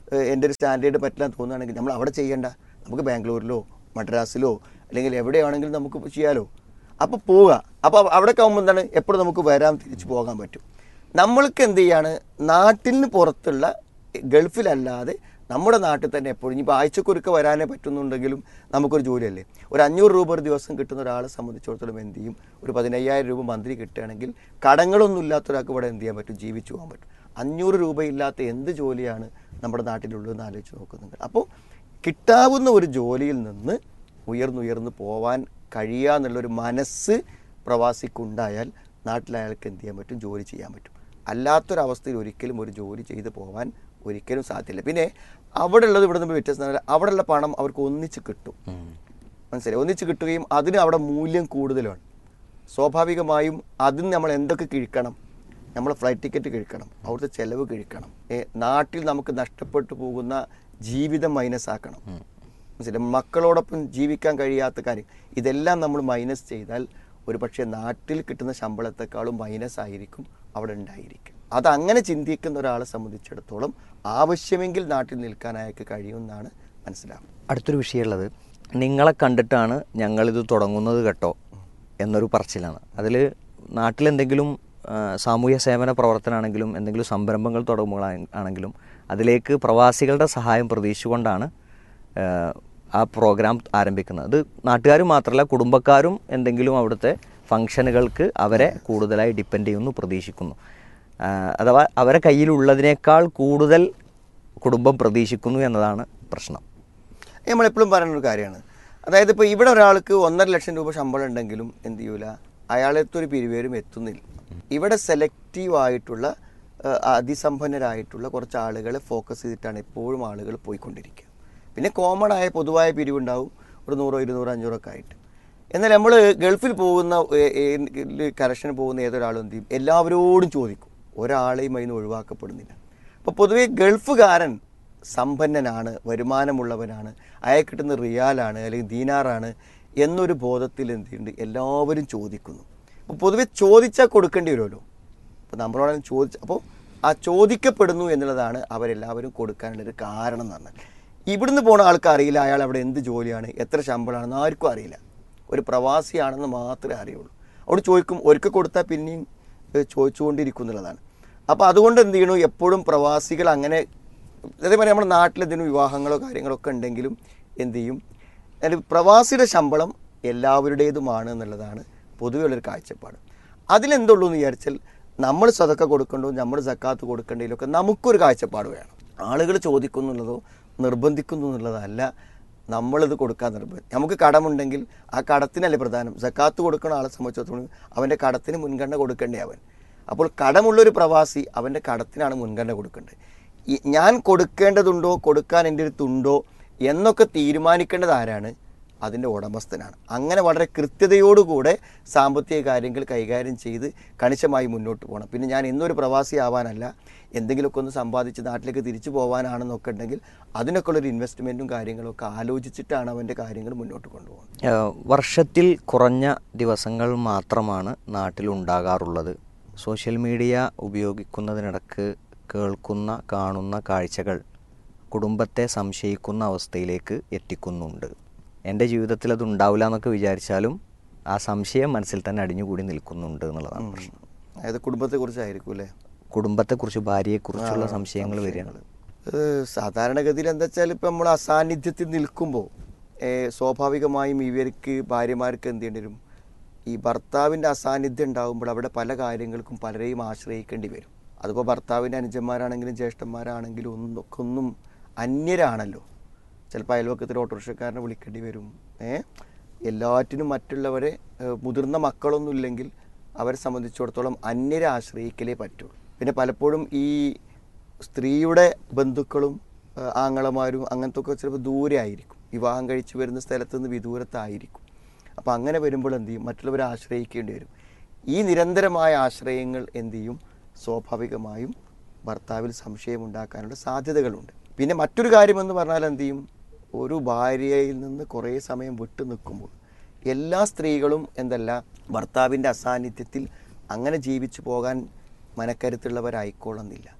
ഏഹ്, എൻ്റെ ഒരു സ്റ്റാൻഡേർഡ് പറ്റില്ല എന്ന് തോന്നുകയാണെങ്കിൽ നമ്മൾ അവിടെ ചെയ്യേണ്ട നമുക്ക് ബാംഗ്ലൂരിലോ മദ്രാസിലോ അല്ലെങ്കിൽ എവിടെയാണെങ്കിലും നമുക്ക് ചെയ്യാലോ അപ്പോൾ പോവുക അപ്പോൾ അവിടെയൊക്കെ ആകുമ്പോൾ എന്താണ് എപ്പോഴും നമുക്ക് വരാൻ തിരിച്ചു പോകാൻ പറ്റും നമ്മൾക്ക് എന്ത് ചെയ്യാണ് നാട്ടിന് പുറത്തുള്ള ഗൾഫിലല്ലാതെ നമ്മുടെ നാട്ടിൽ തന്നെ എപ്പോഴും ഇനിയിപ്പോൾ ആഴ്ചക്കൊരുക്ക വരാനേ പറ്റുന്നുണ്ടെങ്കിലും നമുക്കൊരു ജോലിയല്ലേ ഒരു അഞ്ഞൂറ് രൂപ ഒരു ദിവസം കിട്ടുന്ന ഒരാളെ സംബന്ധിച്ചിടത്തോളം എന്ത് ചെയ്യും ഒരു പതിനയ്യായിരം രൂപ മന്ത്രി കിട്ടുകയാണെങ്കിൽ കടങ്ങളൊന്നും ഇല്ലാത്ത ഒരാൾക്ക് ഇവിടെ എന്ത് ചെയ്യാൻ പറ്റും ജീവിച്ചു പോകാൻ പറ്റും അഞ്ഞൂറ് രൂപയില്ലാത്ത എന്ത് ജോലിയാണ് നമ്മുടെ നാട്ടിലുള്ളതെന്ന് ആലോചിച്ച് നോക്കുന്നുണ്ട് അപ്പോൾ കിട്ടാവുന്ന ഒരു ജോലിയിൽ നിന്ന് ഉയർന്നുയർന്ന് പോവാൻ കഴിയുക എന്നുള്ളൊരു മനസ്സ് പ്രവാസിക്കുണ്ടായാൽ നാട്ടിൽ അയാൾക്ക് എന്ത് ചെയ്യാൻ പറ്റും ജോലി ചെയ്യാൻ പറ്റും അല്ലാത്തൊരവസ്ഥയിൽ ഒരിക്കലും ഒരു ജോലി ചെയ്ത് പോകാൻ ഒരിക്കലും സാധ്യമില്ല പിന്നെ അവിടെ ഉള്ളത് ഇവിടെ നിന്ന് വ്യത്യസ്തം എന്ന് പറഞ്ഞാൽ അവിടെയുള്ള പണം അവർക്ക് ഒന്നിച്ച് കിട്ടും മനസ്സിലായി ഒന്നിച്ച് കിട്ടുകയും അതിന് അവിടെ മൂല്യം കൂടുതലാണ് സ്വാഭാവികമായും അതിന് നമ്മൾ എന്തൊക്കെ കിഴിക്കണം നമ്മൾ ഫ്ലൈറ്റ് ടിക്കറ്റ് കിഴിക്കണം അവിടുത്തെ ചെലവ് കിഴിക്കണം ഏ, നാട്ടിൽ നമുക്ക് നഷ്ടപ്പെട്ടു പോകുന്ന ജീവിതം മൈനസ് ആക്കണം മനസ്സിലായി മക്കളോടൊപ്പം ജീവിക്കാൻ കഴിയാത്ത കാര്യം ഇതെല്ലാം നമ്മൾ മൈനസ് ചെയ്താൽ ഒരു പക്ഷേ നാട്ടിൽ കിട്ടുന്ന ശമ്പളത്തെക്കാളും മൈനസ് ആയിരിക്കും അവിടെ ഉണ്ടായിരിക്കും അത് അങ്ങനെ ചിന്തിക്കുന്ന ഒരാളെ സംബന്ധിച്ചിടത്തോളം ആവശ്യമെങ്കിൽ നാട്ടിൽ നിൽക്കാൻ അയാൾക്ക് കഴിയുമെന്നാണ് മനസ്സിലാവുന്നത് അടുത്തൊരു വിഷയമുള്ളത് നിങ്ങളെ കണ്ടിട്ടാണ് ഞങ്ങളിത് തുടങ്ങുന്നത് കേട്ടോ എന്നൊരു പറച്ചിലാണ് അതിൽ നാട്ടിലെന്തെങ്കിലും ആ, സാമൂഹ്യ സേവന പ്രവർത്തനമാണെങ്കിലും എന്തെങ്കിലും സംരംഭങ്ങൾ തുടങ്ങുമ്പോഴാണെങ്കിലും അതിലേക്ക് പ്രവാസികളുടെ സഹായം പ്രതീക്ഷിച്ചുകൊണ്ടാണ് ആ, ആ പ്രോഗ്രാം ആരംഭിക്കുന്നത് അത് നാട്ടുകാർ മാത്രമല്ല കുടുംബക്കാരും എന്തെങ്കിലും അവിടുത്തെ ഫംഗ്ഷനുകൾക്ക് അവരെ കൂടുതലായി ഡിപ്പെൻഡ് ചെയ്യുന്നു പ്രതീക്ഷിക്കുന്നു ആ, അഥവാ അവരെ കയ്യിലുള്ളതിനേക്കാൾ കൂടുതൽ കുടുംബം പ്രതീക്ഷിക്കുന്നു എന്നതാണ് പ്രശ്നം നമ്മളെപ്പോഴും പറയുന്ന ഒരു കാര്യമാണ് അതായത് ഇപ്പോൾ ഇവിടെ ഒരാൾക്ക് ഒന്നര ലക്ഷം രൂപ ശമ്പളം ഉണ്ടെങ്കിലും എന്ത് ചെയ്യൂല അയാളത്തെ ഒരു പിരിവേരും എത്തുന്നില്ല ഇവിടെ സെലക്റ്റീവ് ആയിട്ടുള്ള ആ, അതിസമ്പന്നരായിട്ടുള്ള കുറച്ച് ആളുകളെ ഫോക്കസ് ചെയ്തിട്ടാണ് എപ്പോഴും ആളുകൾ പോയിക്കൊണ്ടിരിക്കുക പിന്നെ കോമൺ ആയ പൊതുവായ പിരിവുണ്ടാവും ഒരു നൂറോ ഇരുന്നൂറോ അഞ്ഞൂറൊക്കെ ആയിട്ട് എന്നാൽ നമ്മൾ ഗൾഫിൽ പോകുന്ന കറക്ഷന് പോകുന്ന ഏതൊരാളും എന്ത് ചെയ്യും എല്ലാവരോടും ചോദിക്കും ഒരാളെയും അതിന് ഒഴിവാക്കപ്പെടുന്നില്ല അപ്പോൾ പൊതുവേ ഗൾഫുകാരൻ സമ്പന്നനാണ് വരുമാനമുള്ളവനാണ് അയാൾ കിട്ടുന്ന റിയാലാണ് അല്ലെങ്കിൽ ദീനാറാണ് എന്നൊരു ബോധത്തിൽ എന്ത് ചെയ്യുന്നുണ്ട് എല്ലാവരും ചോദിക്കുന്നു അപ്പോൾ പൊതുവെ ചോദിച്ചാൽ കൊടുക്കേണ്ടി വരുമല്ലോ അപ്പോൾ നമ്മളോട് ചോദിച്ച അപ്പോൾ ആ ചോദിക്കപ്പെടുന്നു എന്നുള്ളതാണ് അവരെല്ലാവരും കൊടുക്കാനുള്ളൊരു കാരണം എന്ന് പറഞ്ഞാൽ ഇവിടുന്ന് പോണ ആൾക്ക് അറിയില്ല അയാൾ അവിടെ എന്ത് ജോലിയാണ് എത്ര ശമ്പളമാണെന്ന് ആർക്കും അറിയില്ല ഒരു പ്രവാസിയാണെന്ന് മാത്രമേ അറിയുള്ളൂ അവിടെ ചോദിക്കും ഒരിക്കൽ കൊടുത്താൽ പിന്നെയും ഏഹ്, ചോദിച്ചുകൊണ്ടിരിക്കും എന്നുള്ളതാണ് അപ്പോൾ അതുകൊണ്ട് എന്ത് ചെയ്യണു എപ്പോഴും പ്രവാസികൾ അങ്ങനെ അതേപോലെ നമ്മുടെ നാട്ടിലെന്തെങ്കിലും വിവാഹങ്ങളോ കാര്യങ്ങളോ ഒക്കെ ഉണ്ടെങ്കിലും എന്ത് ചെയ്യും അതായത് പ്രവാസിയുടെ ശമ്പളം എല്ലാവരുടേതുമാണ് എന്നുള്ളതാണ് പൊതുവെയുള്ളൊരു കാഴ്ചപ്പാട് അതിലെന്തുള്ളൂ എന്ന് വിചാരിച്ചാൽ നമ്മൾ സതക്ക കൊടുക്കണ്ടോ നമ്മൾ സക്കാത്ത് കൊടുക്കേണ്ടതിലൊക്കെ നമുക്കൊരു കാഴ്ചപ്പാട് വേണം ആളുകൾ ചോദിക്കുന്നുള്ളതോ നിർബന്ധിക്കുന്നു എന്നുള്ളതല്ല നമ്മളിത് കൊടുക്കാൻ നിർബന്ധം നമുക്ക് കടമുണ്ടെങ്കിൽ ആ കടത്തിനല്ലേ പ്രധാനം സക്കാത്ത് കൊടുക്കുന്ന ആളെ സംബന്ധിച്ചിടത്തോളം അവൻ്റെ കടത്തിന് മുൻഗണന കൊടുക്കേണ്ടേ അവൻ അപ്പോൾ കടമുള്ളൊരു പ്രവാസി അവൻ്റെ കടത്തിനാണ് മുൻഗണന കൊടുക്കേണ്ടത് ഈ ഞാൻ കൊടുക്കേണ്ടതുണ്ടോ കൊടുക്കാൻ എൻ്റെ അടുത്തുണ്ടോ എന്നൊക്കെ തീരുമാനിക്കേണ്ടത് ആരാണ് അതിൻ്റെ ഉടമസ്ഥനാണ് അങ്ങനെ വളരെ കൃത്യതയോടുകൂടെ സാമ്പത്തിക കാര്യങ്ങൾ കൈകാര്യം ചെയ്ത് കണിശമായി മുന്നോട്ട് പോകണം പിന്നെ ഞാൻ എന്നൊരു പ്രവാസി ആവാനല്ല എന്തെങ്കിലുമൊക്കെ ഒന്ന് സമ്പാദിച്ച് നാട്ടിലേക്ക് തിരിച്ചു പോകാനാണെന്നൊക്കെ ഉണ്ടെങ്കിൽ അതിനൊക്കെ ഉള്ളൊരു ഇൻവെസ്റ്റ്മെൻറ്റും കാര്യങ്ങളൊക്കെ ആലോചിച്ചിട്ടാണ് അവൻ്റെ കാര്യങ്ങൾ മുന്നോട്ട് കൊണ്ടുപോകുന്നത് ഏഹ് വർഷത്തിൽ കുറഞ്ഞ ദിവസങ്ങൾ മാത്രമാണ് നാട്ടിലുണ്ടാകാറുള്ളത് സോഷ്യൽ മീഡിയ ഉപയോഗിക്കുന്നതിനിടക്ക് കേൾക്കുന്ന കാണുന്ന കാഴ്ചകൾ കുടുംബത്തെ സംശയിക്കുന്ന അവസ്ഥയിലേക്ക് എത്തിക്കുന്നുണ്ട് എൻ്റെ ജീവിതത്തിൽ അത് ഉണ്ടാവില്ല എന്നൊക്കെ വിചാരിച്ചാലും ആ സംശയം മനസ്സിൽ തന്നെ അടിഞ്ഞുകൂടി നിൽക്കുന്നുണ്ട് എന്നുള്ളതാണ് പ്രശ്നം അതായത് കുടുംബത്തെക്കുറിച്ചായിരിക്കും അല്ലേ കുടുംബത്തെക്കുറിച്ച് ഭാര്യയെക്കുറിച്ചുള്ള സംശയങ്ങൾ വരികയാണ് ഏഹ് സാധാരണഗതിയിൽ എന്താ വെച്ചാൽ ഇപ്പം നമ്മൾ അസാന്നിധ്യത്തിൽ നിൽക്കുമ്പോൾ സ്വാഭാവികമായും ഇവർക്ക് ഭാര്യമാർക്ക് എന്ത് ചെയ്യേണ്ടി വരും ഈ ഭർത്താവിൻ്റെ അസാന്നിധ്യം ഉണ്ടാകുമ്പോൾ അവിടെ പല കാര്യങ്ങൾക്കും പലരെയും ആശ്രയിക്കേണ്ടി വരും അതിപ്പോൾ ഭർത്താവിൻ്റെ അനുജന്മാരാണെങ്കിലും ജ്യേഷ്ഠന്മാരാണെങ്കിലും ഒന്നും ഒക്കെ ഒന്നും അന്യരാണല്ലോ ചിലപ്പോൾ അയൽവക്കത്തിൽ ഓട്ടോറിക്ഷക്കാരനെ വിളിക്കേണ്ടി വരും ഏ എല്ലാറ്റിനും മറ്റുള്ളവരെ ഏഹ് മുതിർന്ന മക്കളൊന്നും ഇല്ലെങ്കിൽ അവരെ സംബന്ധിച്ചിടത്തോളം അന്യരെ ആശ്രയിക്കലേ പറ്റുള്ളൂ പിന്നെ പലപ്പോഴും ഈ സ്ത്രീയുടെ ബന്ധുക്കളും ആ, ആങ്ങളമാരും അങ്ങനത്തെ ഒക്കെ ചിലപ്പോൾ ദൂരെ ആയിരിക്കും വിവാഹം കഴിച്ച് വരുന്ന സ്ഥലത്ത് നിന്ന് വിദൂരത്തായിരിക്കും അപ്പോൾ അങ്ങനെ വരുമ്പോൾ എന്ത് ചെയ്യും മറ്റുള്ളവരെ ആശ്രയിക്കേണ്ടി വരും ഈ നിരന്തരമായ ആശ്രയങ്ങൾ എന്ത് ചെയ്യും സ്വാഭാവികമായും ഭർത്താവിൽ സംശയം ഉണ്ടാക്കാനുള്ള സാധ്യതകളുണ്ട് പിന്നെ മറ്റൊരു കാര്യമെന്ന് പറഞ്ഞാൽ എന്ത് ചെയ്യും ഒരു ഭാര്യയിൽ നിന്ന് കുറേ സമയം വിട്ടു നിൽക്കുമ്പോൾ എല്ലാ സ്ത്രീകളും എന്തല്ല ഭർത്താവിൻ്റെ അസാന്നിധ്യത്തിൽ അങ്ങനെ ജീവിച്ചു പോകാൻ മനക്കരുത്തുള്ളവരായിക്കോളുന്നില്ല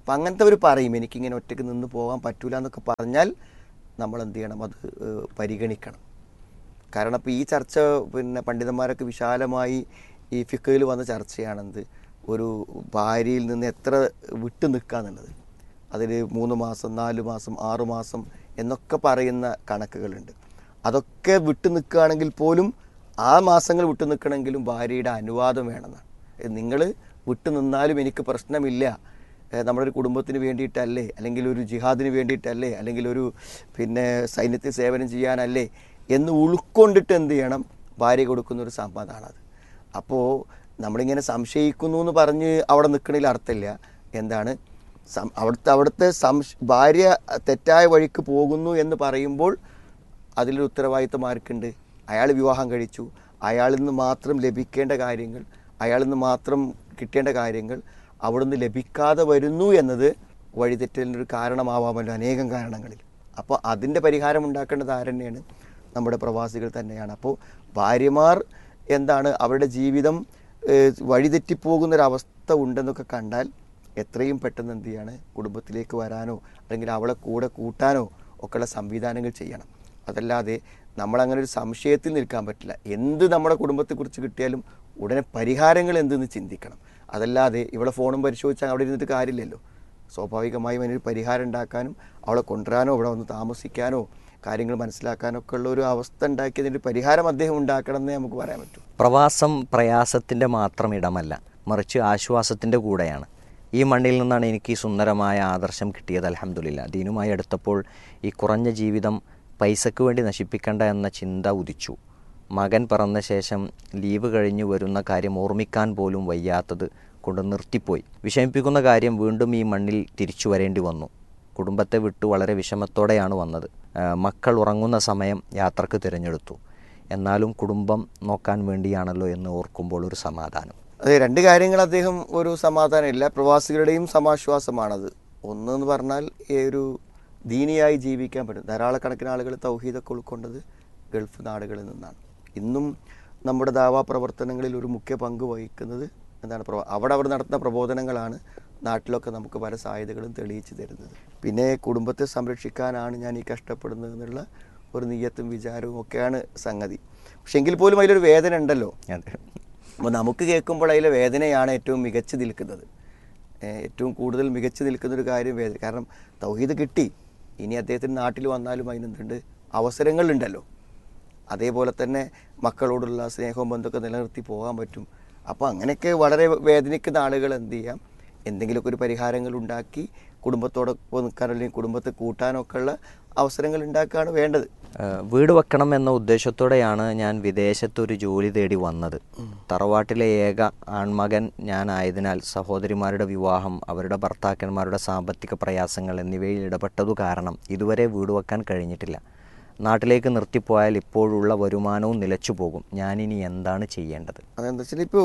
അപ്പം അങ്ങനത്തെ ഒരു പറയും എനിക്കിങ്ങനെ ഒറ്റയ്ക്ക് നിന്ന് പോകാൻ പറ്റൂല എന്നൊക്കെ പറഞ്ഞാൽ നമ്മൾ എന്ത് ചെയ്യണം അത് ഏഹ്, പരിഗണിക്കണം കാരണം ഇപ്പോൾ ഈ ചർച്ച പിന്നെ പണ്ഡിതന്മാരൊക്കെ വിശാലമായി ഈ ഫിക്കയിൽ വന്ന ചർച്ചയാണെന്ത് ഒരു ഭാര്യയിൽ നിന്ന് എത്ര വിട്ടു നിൽക്കുക എന്നുള്ളത് അതിൽ മൂന്ന് മാസം നാല് മാസം ആറ് മാസം എന്നൊക്കെ പറയുന്ന കണക്കുകളുണ്ട് അതൊക്കെ വിട്ടു നിൽക്കുകയാണെങ്കിൽ പോലും ആ മാസങ്ങൾ വിട്ടു നിൽക്കണമെങ്കിലും ഭാര്യയുടെ അനുവാദം വേണമെന്നാണ് നിങ്ങൾ വിട്ടു നിന്നാലും എനിക്ക് പ്രശ്നമില്ല ഏഹ് നമ്മുടെ ഒരു കുടുംബത്തിന് വേണ്ടിയിട്ടല്ലേ അല്ലെങ്കിൽ ഒരു ജിഹാദിന് വേണ്ടിയിട്ടല്ലേ അല്ലെങ്കിൽ ഒരു പിന്നെ സൈന്യത്തിൽ സേവനം ചെയ്യാനല്ലേ എന്ന് ഉൾക്കൊണ്ടിട്ട് എന്ത് ചെയ്യണം ഭാര്യ കൊടുക്കുന്ന ഒരു സമ്മതമാണത് അപ്പോൾ നമ്മളിങ്ങനെ സംശയിക്കുന്നു എന്ന് പറഞ്ഞ് അവിടെ നിൽക്കണതിൽ അർത്ഥമില്ല എന്താണ് സം- അവിടുത്തെ അവിടുത്തെ സംശ ഭാര്യ തെറ്റായ വഴിക്ക് പോകുന്നു എന്ന് പറയുമ്പോൾ അതിലൊരു ഉത്തരവാദിത്വം ആർക്കുണ്ട് അയാൾ വിവാഹം കഴിച്ചു അയാളിൽ നിന്ന് മാത്രം ലഭിക്കേണ്ട കാര്യങ്ങൾ അയാളിൽ നിന്ന് മാത്രം കിട്ടേണ്ട കാര്യങ്ങൾ അവിടുന്ന് ലഭിക്കാതെ വരുന്നു എന്നത് വഴിതെറ്റലിൻ്റെ ഒരു കാരണമാവാമല്ലോ അനേകം കാരണങ്ങളിൽ അപ്പോൾ അതിൻ്റെ പരിഹാരം ഉണ്ടാക്കേണ്ടത് ആരെന്നെയാണ് നമ്മുടെ പ്രവാസികൾ തന്നെയാണ് അപ്പോൾ ഭാര്യമാർ എന്താണ് അവരുടെ ജീവിതം ഏഹ്, വഴിതെറ്റിപ്പോകുന്നൊരവസ്ഥ ഉണ്ടെന്നൊക്കെ കണ്ടാൽ എത്രയും പെട്ടെന്ന് എന്ത് ചെയ്യാണ് കുടുംബത്തിലേക്ക് വരാനോ അല്ലെങ്കിൽ അവളെ കൂടെ കൂട്ടാനോ ഒക്കെയുള്ള സംവിധാനങ്ങൾ ചെയ്യണം അതല്ലാതെ നമ്മളങ്ങനെ ഒരു സംശയത്തിൽ നിൽക്കാൻ പറ്റില്ല എന്ത് നമ്മുടെ കുടുംബത്തെക്കുറിച്ച് കിട്ടിയാലും ഉടനെ പരിഹാരങ്ങൾ എന്തെന്ന് ചിന്തിക്കണം അതല്ലാതെ ഇവിടെ ഫോണും പരിശോധിച്ചാൽ അവിടെ ഇരുന്നിട്ട് കാര്യമില്ലല്ലോ സ്വാഭാവികമായും അതിനൊരു പരിഹാരം ഉണ്ടാക്കാനും അവളെ കൊണ്ടുവരാനോ ഇവിടെ വന്ന് താമസിക്കാനോ കാര്യങ്ങൾ മനസ്സിലാക്കാനോ ഒക്കെ ഉള്ള ഒരു അവസ്ഥ ഉണ്ടാക്കി അതിൻ്റെ പരിഹാരം അദ്ദേഹം ഉണ്ടാക്കണം എന്നേ നമുക്ക് പറയാൻ പറ്റൂ പ്രവാസം പ്രയാസത്തിൻ്റെ മാത്രം ഇടമല്ല മറിച്ച് ആശ്വാസത്തിൻ്റെ കൂടെയാണ് ഈ മണ്ണിൽ നിന്നാണ് എനിക്ക് ഈ സുന്ദരമായ ആദർശം കിട്ടിയത് അലഹമുല്ല ദീനുമായി അടുത്തപ്പോൾ ഈ കുറഞ്ഞ ജീവിതം പൈസയ്ക്ക് വേണ്ടി നശിപ്പിക്കേണ്ട എന്ന ചിന്ത ഉദിച്ചു മകൻ പിറന്ന ശേഷം ലീവ് കഴിഞ്ഞ് വരുന്ന കാര്യം ഓർമ്മിക്കാൻ പോലും വയ്യാത്തത് കൊണ്ട് നിർത്തിപ്പോയി വിഷമിപ്പിക്കുന്ന കാര്യം വീണ്ടും ഈ മണ്ണിൽ തിരിച്ചു വരേണ്ടി വന്നു കുടുംബത്തെ വിട്ടു വളരെ വിഷമത്തോടെയാണ് വന്നത് ആ, മക്കൾ ഉറങ്ങുന്ന സമയം യാത്രക്ക് തിരഞ്ഞെടുത്തു എന്നാലും കുടുംബം നോക്കാൻ വേണ്ടിയാണല്ലോ എന്ന് ഓർക്കുമ്പോൾ ഒരു സമാധാനം അതെ രണ്ട് കാര്യങ്ങൾ അദ്ദേഹം ഒരു സമാധാനം എല്ലാ പ്രവാസികളുടെയും സമാശ്വാസമാണത് ഒന്ന് എന്ന് പറഞ്ഞാൽ ഈ ഒരു ദീനിയായി ജീവിക്കാൻ പറ്റും ധാരാളക്കണക്കിന് ആളുകൾ തൗഹീദൊക്കെ ഉൾക്കൊണ്ടത് ഗൾഫ് നാടുകളിൽ നിന്നാണ് ഇന്നും നമ്മുടെ ദാവാ പ്രവർത്തനങ്ങളിൽ ഒരു മുഖ്യ പങ്ക് വഹിക്കുന്നത് എന്താണ് പ്രവ അവിടെ അവർ നടത്തുന്ന പ്രബോധനങ്ങളാണ് നാട്ടിലൊക്കെ നമുക്ക് പല സാധ്യതകളും തെളിയിച്ചു തരുന്നത് പിന്നെ കുടുംബത്തെ സംരക്ഷിക്കാനാണ് ഞാൻ ഈ കഷ്ടപ്പെടുന്നത് എന്നുള്ള ഒരു നീയത്തും വിചാരവും ഒക്കെയാണ് സംഗതി പക്ഷെ എങ്കിൽ പോലും അതിലൊരു വേദന ഉണ്ടല്ലോ അതെ അപ്പോൾ നമുക്ക് കേൾക്കുമ്പോൾ അതിലെ വേദനയാണ് ഏറ്റവും മികച്ചു നിൽക്കുന്നത് ഏഹ് ഏറ്റവും കൂടുതൽ മികച്ചു നിൽക്കുന്ന ഒരു കാര്യം വേദന കാരണം തൗഹീദ് കിട്ടി ഇനി അദ്ദേഹത്തിന് നാട്ടിൽ വന്നാലും അതിനെന്തുണ്ട് അവസരങ്ങളുണ്ടല്ലോ അതേപോലെ തന്നെ മക്കളോടുള്ള സ്നേഹവും ബന്ധമൊക്കെ നിലനിർത്തി പോകാൻ പറ്റും അപ്പോൾ അങ്ങനെയൊക്കെ വളരെ വേദനിക്കുന്ന ആളുകൾ എന്ത് ചെയ്യാം എന്തെങ്കിലുമൊക്കെ ഒരു പരിഹാരങ്ങൾ ഉണ്ടാക്കി കുടുംബത്തോടൊപ്പം നിൽക്കാനോ അല്ലെങ്കിൽ കുടുംബത്തെ കൂട്ടാനൊക്കെ ഉള്ള അവസരങ്ങൾ ഉണ്ടാക്കുകയാണ് വേണ്ടത് ആ, വീട് വെക്കണം എന്ന ഉദ്ദേശത്തോടെയാണ് ഞാൻ വിദേശത്തൊരു ജോലി തേടി വന്നത് തറവാട്ടിലെ ഏക ആൺമകൻ ഞാനായതിനാൽ സഹോദരിമാരുടെ വിവാഹം അവരുടെ ഭർത്താക്കന്മാരുടെ സാമ്പത്തിക പ്രയാസങ്ങൾ എന്നിവയിൽ ഇടപെട്ടതു കാരണം ഇതുവരെ വീട് വെക്കാൻ കഴിഞ്ഞിട്ടില്ല നാട്ടിലേക്ക് നിർത്തിപ്പോയാൽ ഇപ്പോഴുള്ള വരുമാനവും നിലച്ചു പോകും ഞാനിനി എന്താണ് ചെയ്യേണ്ടത് അതെന്താ വെച്ചാൽ ഇപ്പോൾ